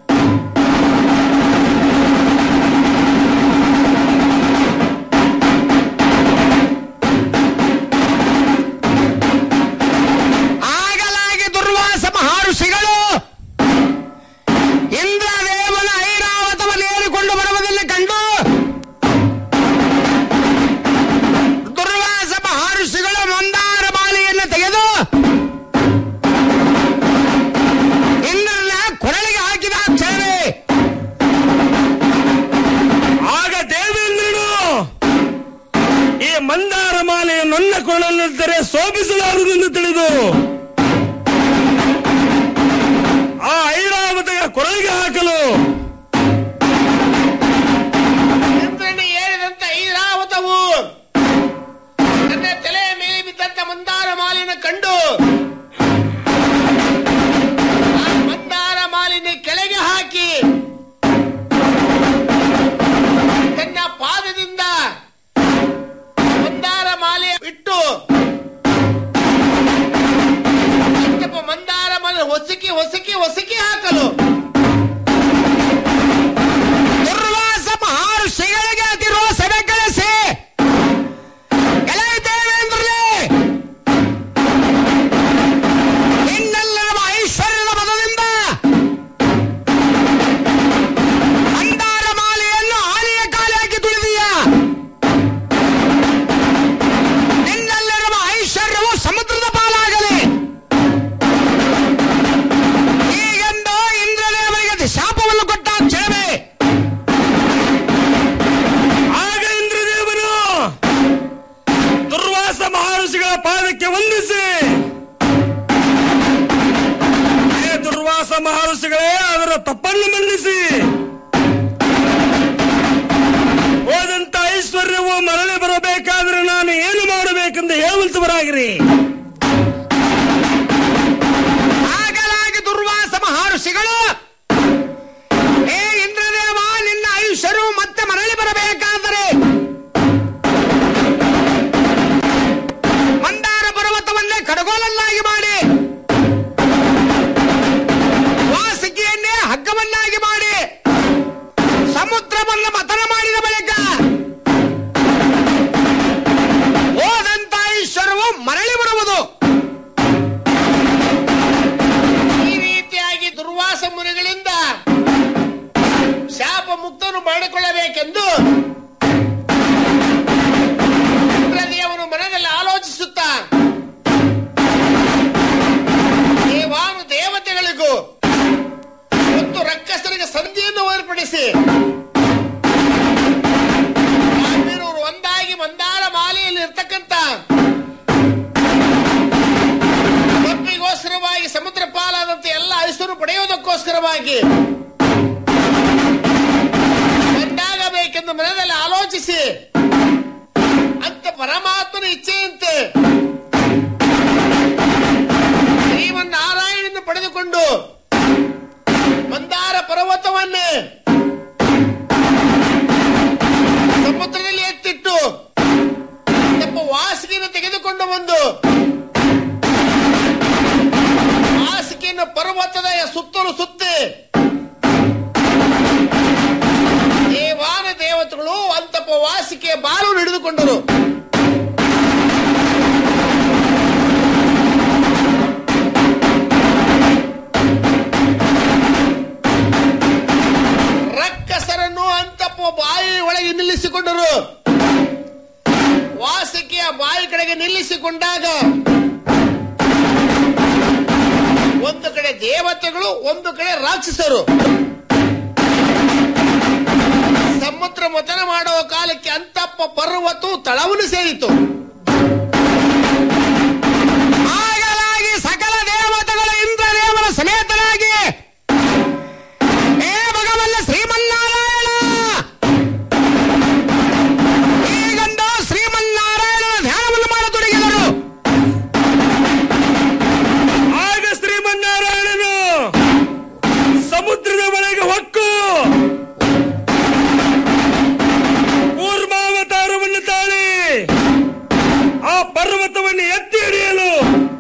Speaker 14: ಆಗಲಾಗಿ ದುರ್ವಾಸ ಮಹರ್ಷಿಗಳು ಇಂದ್ರದೇವನ ಐರಾವತವನ್ನು ಏರಿಕೊಂಡು ಬರುವುದನ್ನು ಕಂಡು ದುರ್ವಾಸ ಮಹರ್ಷಿಗಳು ಮಂದಾರ ಬಾಲಿಯನ್ನು ತೆಗೆದು ಇಂದ್ರನ ಕೊರಳಿಗೆ ಹಾಕಿದ ಕ್ಷಣವೇ
Speaker 16: ಆಗ ದೇವೇಂದ್ರನು ಈ ಮಂದಾರ ಮಾಲೆಯ ನನ್ನ ಕೊಳಲಿದ್ದರೆ ಶೋಭಿಸಲಾರದೆಂದು ತಿಳಿದು ಆ ಐರಾವತಿಯ ಕೊರಳಿಗೆ ಹಾಕಲು
Speaker 14: ಇಂದ್ರನ ಏರಿದಂತ ಐರಾವತವು ತನ್ನ ತಲೆಯ ಮೇಲೆ ಬಿದ್ದಂತ ಮಂದಾರ ಮಾಲಿನ ಕಂಡು ಆ ಮಂದಾರ ಮಾಲಿನ ಕೆಳಗೆ ಹಾಕಿ ತನ್ನ ಪಾದದಿಂದ ಮಂದಾರ ಮಾಲೆ ಇಟ್ಟು ಅತ್ತಪ್ಪ ಮಂದಾರ ಮಾಲೆ ಹೊಸಕಿ ಹೊಸಕಿ ಹೊಸಕಿ ಹಾಕಲು ದುರ್ವಾಸ ಮಹರ್ಷಿಗಳಿಗೆ ಅತಿರೋ ಸಭೆ ಕಳಿಸಿ ಎಲೆ ದೇವೇಂದ್ರನೇ ನಿನ್ನೆಲ್ಲ ನಮ್ಮ ಐಶ್ವರ್ಯದ ಮದದಿಂದ ಅಂದಾರ ಮಾಲೆಯನ್ನು ಆನೆಯ ಕಾಲಾಗಿ ತುಳಿದೀಯ ನಿನ್ನಲ್ಲಿರುವ ಐಶ್ವರ್ಯವು ಸಮುದ್ರದ ಪಾಲಾಗಲಿ ಹೀಗೆಂದು ಇಂದ್ರದೇವರಿಗೆ ಶಾಪವನ್ನು ಕೊಟ್ಟ ಕ್ಷಣವೇ
Speaker 16: ಆಗ ಇಂದ್ರದೇವರು ದುರ್ವಾಸ ಮಹರ್ಷಿಗಳ ಪಾದಕ್ಕೆ ವಂದಿಸಿ ಹೇ ದುರ್ವಾಸ ಮಹರ್ಷಿಗಳೇ ಅದರ ತಪ್ಪನ್ನು ಮನ್ನಿಸಿ ಹೋದಂತ ಐಶ್ವರ್ಯವು ಮರಳಿ ಬರಬೇಕಾದ್ರೆ ನಾನು ಏನು ಮಾಡಬೇಕೆಂದು ಹೇಳುವಂತವರಾಗಿರಿ
Speaker 14: ಆಗಲಾಗಿ ದುರ್ವಾಸ ಮಹರ್ಷಿಗಳು ಹೇ ಇಂದ್ರದೇವ ನಿನ್ನ ಐಶ್ವರ್ಯವು ಮತ್ತೆ ಮರಳಿ ಬರಬೇಕಾದರೆ ಮಂದಾರ ಪರ್ವತವನ್ನೇ ಕಡಗೋಲನ್ನಾಗಿ ಮಾಡಿ ವಾಸಿಕೆಯನ್ನೇ ಹಗ್ಗವನ್ನಾಗಿ ಮಾಡಿ ಸಮುದ್ರವನ್ನು ಮತನ ಮಾಡಿದ ಬಳಿಕ ಹೋದಂತ ಐಶ್ವರ್ಯವು ಮರಳಿ ಬರುವುದು ಈ ರೀತಿಯಾಗಿ ದುರ್ವಾಸ ಮುನಿಗಳಿಂದ ಶಾಪ ಮುಕ್ತನು ಮಾಡಿಕೊಳ್ಳಬೇಕೆಂದು ಇಂದ್ರದೇವನು ಮನದಲ್ಲಿ ಆಲೋಚಿಸುತ್ತಾ ಮಾಡುವುದಕ್ಕೋಸ್ಕರವಾಗಿ ಒಂದಾಗಬೇಕೆಂದು ಮನದಲ್ಲಿ ಆಲೋಚಿಸಿ ಅಂತ ಪರಮಾತ್ಮನ ಇಚ್ಛೆಯಂತೆ ಶ್ರೀಮನ್ನಾರಾಯಣನ ಪಡೆದುಕೊಂಡು ಮಂದಾರ ಪರ್ವತವನ್ನೇ ಸಮುದ್ರದಲ್ಲಿ ಎತ್ತಿಟ್ಟು ತಮ್ಮ ವಾಸಿಗೆಯನ್ನು ತೆಗೆದುಕೊಂಡು ಬಂದು ಹಾಸಿಗೆಯನ್ನು ಪರ್ವತದ ಸುತ್ತಲೂ ಸುತ್ತಿ ದೇವಾನ ದೇವತೆಗಳು ಅಂತಪ್ಪ ವಾಸಿಕೆ ಬಾಳು ಹಿಡಿದುಕೊಂಡರು ರಕ್ಕಸರನ್ನು ಅಂತಪ್ಪ ಬಾಯಿ ಒಳಗೆ ನಿಲ್ಲಿಸಿಕೊಂಡರು ವಾಸಿಕೆಯ ಬಾಯಿ ಕಡೆಗೆ ನಿಲ್ಲಿಸಿಕೊಂಡಾಗ ಒಂದು ಕಡೆ ದೇವತೆಗಳು ಒಂದು ಕಡೆ ರಾಕ್ಷಸರು ಸಮುದ್ರ ಮತನ ಮಾಡುವ ಕಾಲಕ್ಕೆ ಅಂತಪ್ಪ ಪರ್ವತು ತಳವನ್ನು ಸೇರಿತು
Speaker 17: ಆಗಲಾಗಿ ಸಕಲ ದೇವತೆಗಳು ಇಂದ್ರ ದೇವರ ಸಮೇತನಾಗಿ ಹೇ ಭಗವಲ್ಲ ಶ್ರೀಮನ್ನಾರಾಯಣ ಈಗಂದು ಶ್ರೀಮನ್ನಾರಾಯಣನ ಧ್ಯಾನವನ್ನು ಮಾಡತೊಡಗಿದರು
Speaker 16: ಆಗ ಶ್ರೀಮನ್ನಾರಾಯಣನು ಸಮುದ್ರದ ಒಳಗೆ ಹೊಕ್ಕು ಕೂರ್ಮಾವತಾರವನ್ನು ತಾಳಿ ಆ ಪರ್ವತವನ್ನು ಎತ್ತಿ ಹಿಡಿಯಲು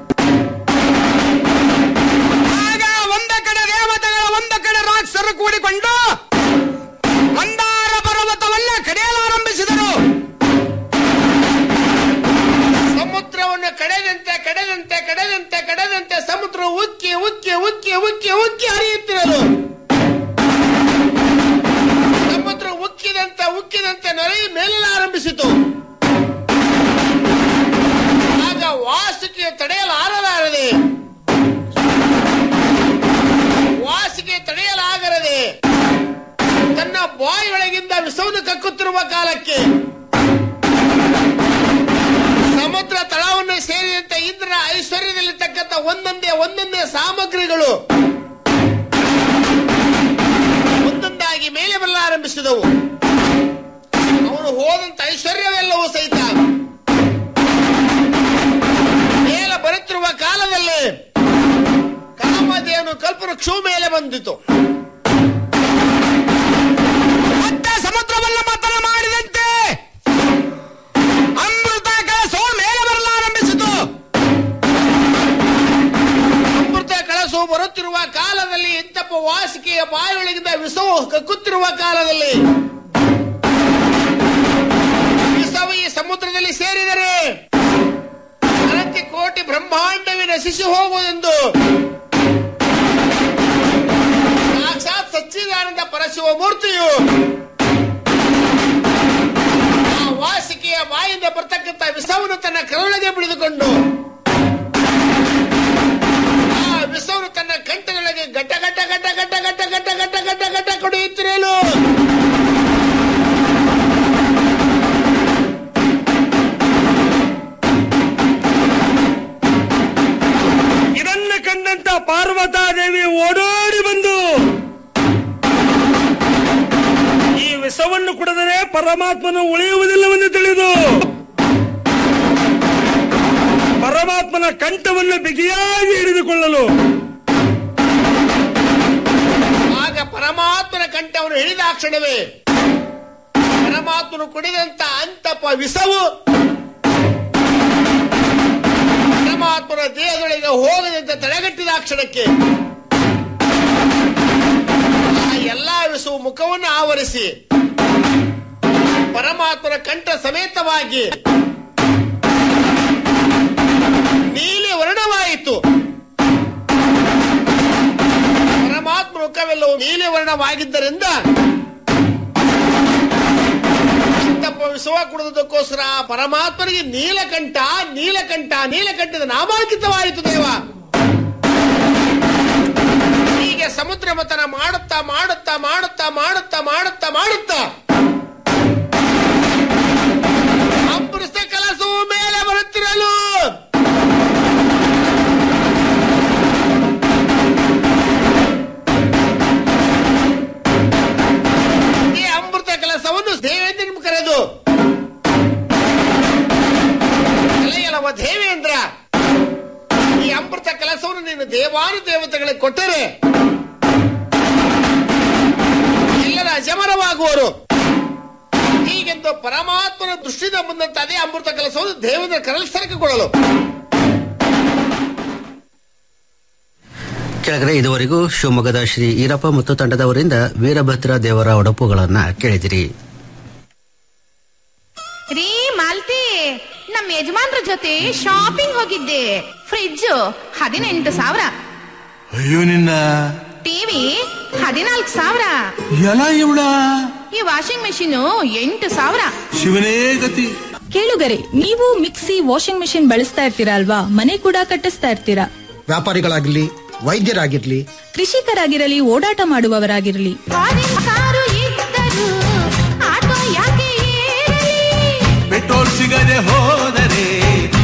Speaker 17: ಆಗ ಒಂದ ಕಡೆ ದೇವತೆಗಳ ಒಂದ ಕಡೆ ರಾಕ್ಷಸರು ಕೂಡಿಕೊಂಡು ಮಂದಾರ ಪರ್ವತವನ್ನ ಕಡಿಯಲಾರಂಭಿಸಿದರು
Speaker 14: ಸಮುದ್ರವನ್ನು ಕಡೆದಂತೆ ಕಡೆದಂತೆ ಕಡೆದಂತೆ ಕಡೆದಂತೆ ಸಮುದ್ರ ಉಕ್ಕಿ ಉಕ್ಕಿ ಉಕ್ಕಿ ಉಕ್ಕಿ ಉಕ್ಕಿ ಹರಿಯುತ್ತಿರಲು ಸಮುದ್ರ ಉಕ್ಕಿದಂತೆ ಉಕ್ಕಿದಂತೆ ನೊರೆ ಮೇಲಾರಂಭಿಸಿತು ಆಗ ವಾಸುಕಿ ತಡೆಯಲಾರಲಾರದೆ ವಾಸಿಗೆ ತಡೆಯಲಾಗರದೆ ತನ್ನ ಬಾಯಿಯೊಳಗಿಂದ ವಿಷವನ್ನು ಕಕ್ಕುತ್ತಿರುವ ಕಾಲಕ್ಕೆ ಸಮುದ್ರ ತಳವನ್ನು ಸೇರಿದಂತೆ ಇಂದ್ರನ ಐಶ್ವರ್ಯದಲ್ಲಿರ್ತಕ್ಕಂಥ ಒಂದೊಂದೇ ಒಂದೊಂದೇ ಸಾಮಗ್ರಿಗಳು ಒಂದೊಂದಾಗಿ ಮೇಲೆ ಬರಲಾರಂಭಿಸಿದವು ಅವನು ಹೋದಂತ ಐಶ್ವರ್ಯವೆಲ್ಲವೂ ಸಹಿತ ಮೇಲೆ ಬರುತ್ತಿರುವ ಕಾಲದಲ್ಲಿ ಕಾಮಧೇನು ಕಲ್ಪವೃಕ್ಷವು ಮೇಲೆ ಬಂದಿತು
Speaker 17: ಮತ್ತೆ ಸಮುದ್ರವನ್ನು ಮತನ ಮಾಡಿದಂತೆ ಅಮೃತ ಕಳಸವು ಮೇಲೆ ಬರಲಾರಂಭಿಸಿತು
Speaker 14: ಅಮೃತ ಕಳಸು ಬರುತ್ತಿರುವ ಕಾಲದಲ್ಲಿ ಇಂತಪ್ಪ ವಾಸಿಕೆಯ ಬಾಯೊಳಗಿಂದ ವಿಷವು ಕಕ್ಕುತ್ತಿರುವ ಕಾಲದಲ್ಲಿ ವಿಷವು ಈ ಸಮುದ್ರದಲ್ಲಿ ಸೇರಿದರೆ ಅನಂತ ಕೋಟಿ ಬ್ರಹ್ಮಾಂಡವೇ ನಶಿಸಿ ಹೋಗುವುದೆಂದು ಸಾಕ್ಷಾತ್ ಸಚ್ಚಿದಾನಂದ ಪರಶಿವ ಮೂರ್ತಿಯು ಆ ವಾಸಿಕೆಯ ಬಾಯಿಂದ ಬರ್ತಕ್ಕಂಥ ವಿಷವನ್ನು ತನ್ನ ಕರುಳಿಗೆ ಬಿಡಿದುಕೊಂಡು ಆ ವಿಷವನ್ನು ತನ್ನ ಕಂಠದೊಳಗೆ ಗಡ್ಡ ಗಡ್ಡ ಗಡ್ಡ ಗಡ್ಡ ಗಡ್ಡ ಗಡ್ಡ ಗಡ್ಡ ಗಡ್ಡ ಗಡ್ಡ ಕುಡಿಯುತ್ತಿರಲು
Speaker 16: ಇದನ್ನು ಕಂಡಂತ ಪಾರ್ವತಾದೇವಿ ಓಡೋಡಿ ಬಂದು ಈ ವಿಷವನ್ನು ಕುಡಿದರೆ ಪರಮಾತ್ಮನು ಉಳಿಯುವುದಿಲ್ಲವೆಂದು ತಿಳಿದು ಪರಮಾತ್ಮನ ಕಂಠವನ್ನು ಬಿಗಿಯಾಗಿ ಹಿಡಿದುಕೊಳ್ಳಲು
Speaker 14: ಆಗ ಪರಮಾತ್ಮನ ಕಂಠವನ್ನು ಹಿಡಿದಾಕ್ಷಣವೇ ಪರಮಾತ್ಮನು ಕುಡಿದಂತ ಅಂತಪ ವಿಷವು ಪರಮಾತ್ಮನ ದೇಹದೊಳಗೆ ಹೋಗದಂತೆ ತಡೆಗಟ್ಟಿದ ಕ್ಷಣಕ್ಕೆ ಆ ಎಲ್ಲಾ ವಿಷವು ಮುಖವನ್ನು ಆವರಿಸಿ ಪರಮಾತ್ಮನ ಕಂಠ ಸಮೇತವಾಗಿ ನೀಲಿ ವರ್ಣವಾಯಿತು ಪರಮಾತ್ಮ ಮುಖವೆಲ್ಲವೂ ನೀಲಿ ವರ್ಣವಾಗಿದ್ದರಿಂದ ಚಿತ್ತಪ್ಪ ವಿಷವ ಕುಡಿದುದಕ್ಕೋಸ್ಕರ ಪರಮಾತ್ಮನಿಗೆ ನೀಲಕಂಠ ನೀಲಕಂಠ ನೀಲಕಂಠದ ನಾಮಾಂಕಿತವಾಯಿತು ದೇವ ಹೀಗೆ ಸಮುದ್ರ ಮತನ ಮಾಡುತ್ತಾ ಮಾಡುತ್ತಾ ಮಾಡುತ್ತಾ ಮಾಡುತ್ತಾ ಮಾಡುತ್ತಾ ಮಾಡುತ್ತಾ ಅಮೃತ ಕಲಸವು ಮೇಲೆ ಬರುತ್ತಿರಲು ದೇವೇಂದ್ರ ಈ ಅಮೃತ ಕೆಲಸವನ್ನು ನೀನು ದೇವಾನು ದೇವತೆಗಳಿಗೆ ಕೊಟ್ಟರೆ ಎಲ್ಲರ ಅಜಮರವಾಗುವರು ಹೀಗೆಂದು ಪರಮಾತ್ಮನ ದೃಷ್ಟಿಯಿಂದ ಬಂದಂತ ಅದೇ ಅಮೃತ ಕೆಲಸವನ್ನು ದೇವೇಂದ್ರ ಕರಲ್ಸರಕ್ಕೆ ಕೊಡಲು
Speaker 2: ಕೆಳಗಡೆ ಇದುವರೆಗೂ ಶಿವಮೊಗ್ಗದ ಶ್ರೀ ಈರಪ್ಪ ಮತ್ತು ತಂಡದವರಿಂದ ವೀರಭದ್ರ ದೇವರ ಒಡಪುಗಳನ್ನ ಕೇಳಿದಿರಿ
Speaker 6: ರೀ ಮಾಲ್ತಿ ನಮ್ಮ ಯಜಮಾನ್ರ ಜೊತೆ ಶಾಪಿಂಗ್ ಹೋಗಿದ್ದೆ ಫ್ರಿಡ್ಜ್ ಹದಿನೆಂಟು ಸಾವಿರ
Speaker 7: ಅಯ್ಯೋ ನಿನ್ನ
Speaker 6: ಟಿವಿ ಹದಿನಾಲ್ಕು ಸಾವಿರ
Speaker 7: ಎಲ್ಲ ಇವಳ
Speaker 6: ಈ ವಾಷಿಂಗ್ ಮೆಷಿನ್ ಎಂಟು ಸಾವಿರ
Speaker 7: ಶಿವನೇ ಗತಿ
Speaker 8: ಕೇಳುಗರೆ ನೀವು ಮಿಕ್ಸಿ ವಾಷಿಂಗ್ ಮೆಷಿನ್ ಬಳಸ್ತಾ ಇರ್ತೀರಾ ಅಲ್ವಾ ಮನೆ ಕೂಡ ಕಟ್ಟಿಸ್ತಾ ಇರ್ತೀರಾ
Speaker 9: ವ್ಯಾಪಾರಿಗಳಾಗಿರ್ಲಿ ವೈದ್ಯರಾಗಿರ್ಲಿ
Speaker 8: ಕೃಷಿಕರಾಗಿರಲಿ ಓಡಾಟ ಮಾಡುವವರಾಗಿರಲಿ
Speaker 6: ಕಾರು ಇದ್ದರು ಆಟೋ ಯಾಕೆ ಏರಲಿ
Speaker 7: ಪೆಟ್ರೋಲ್ ಸಿಗದೆ ಹೋದರೆ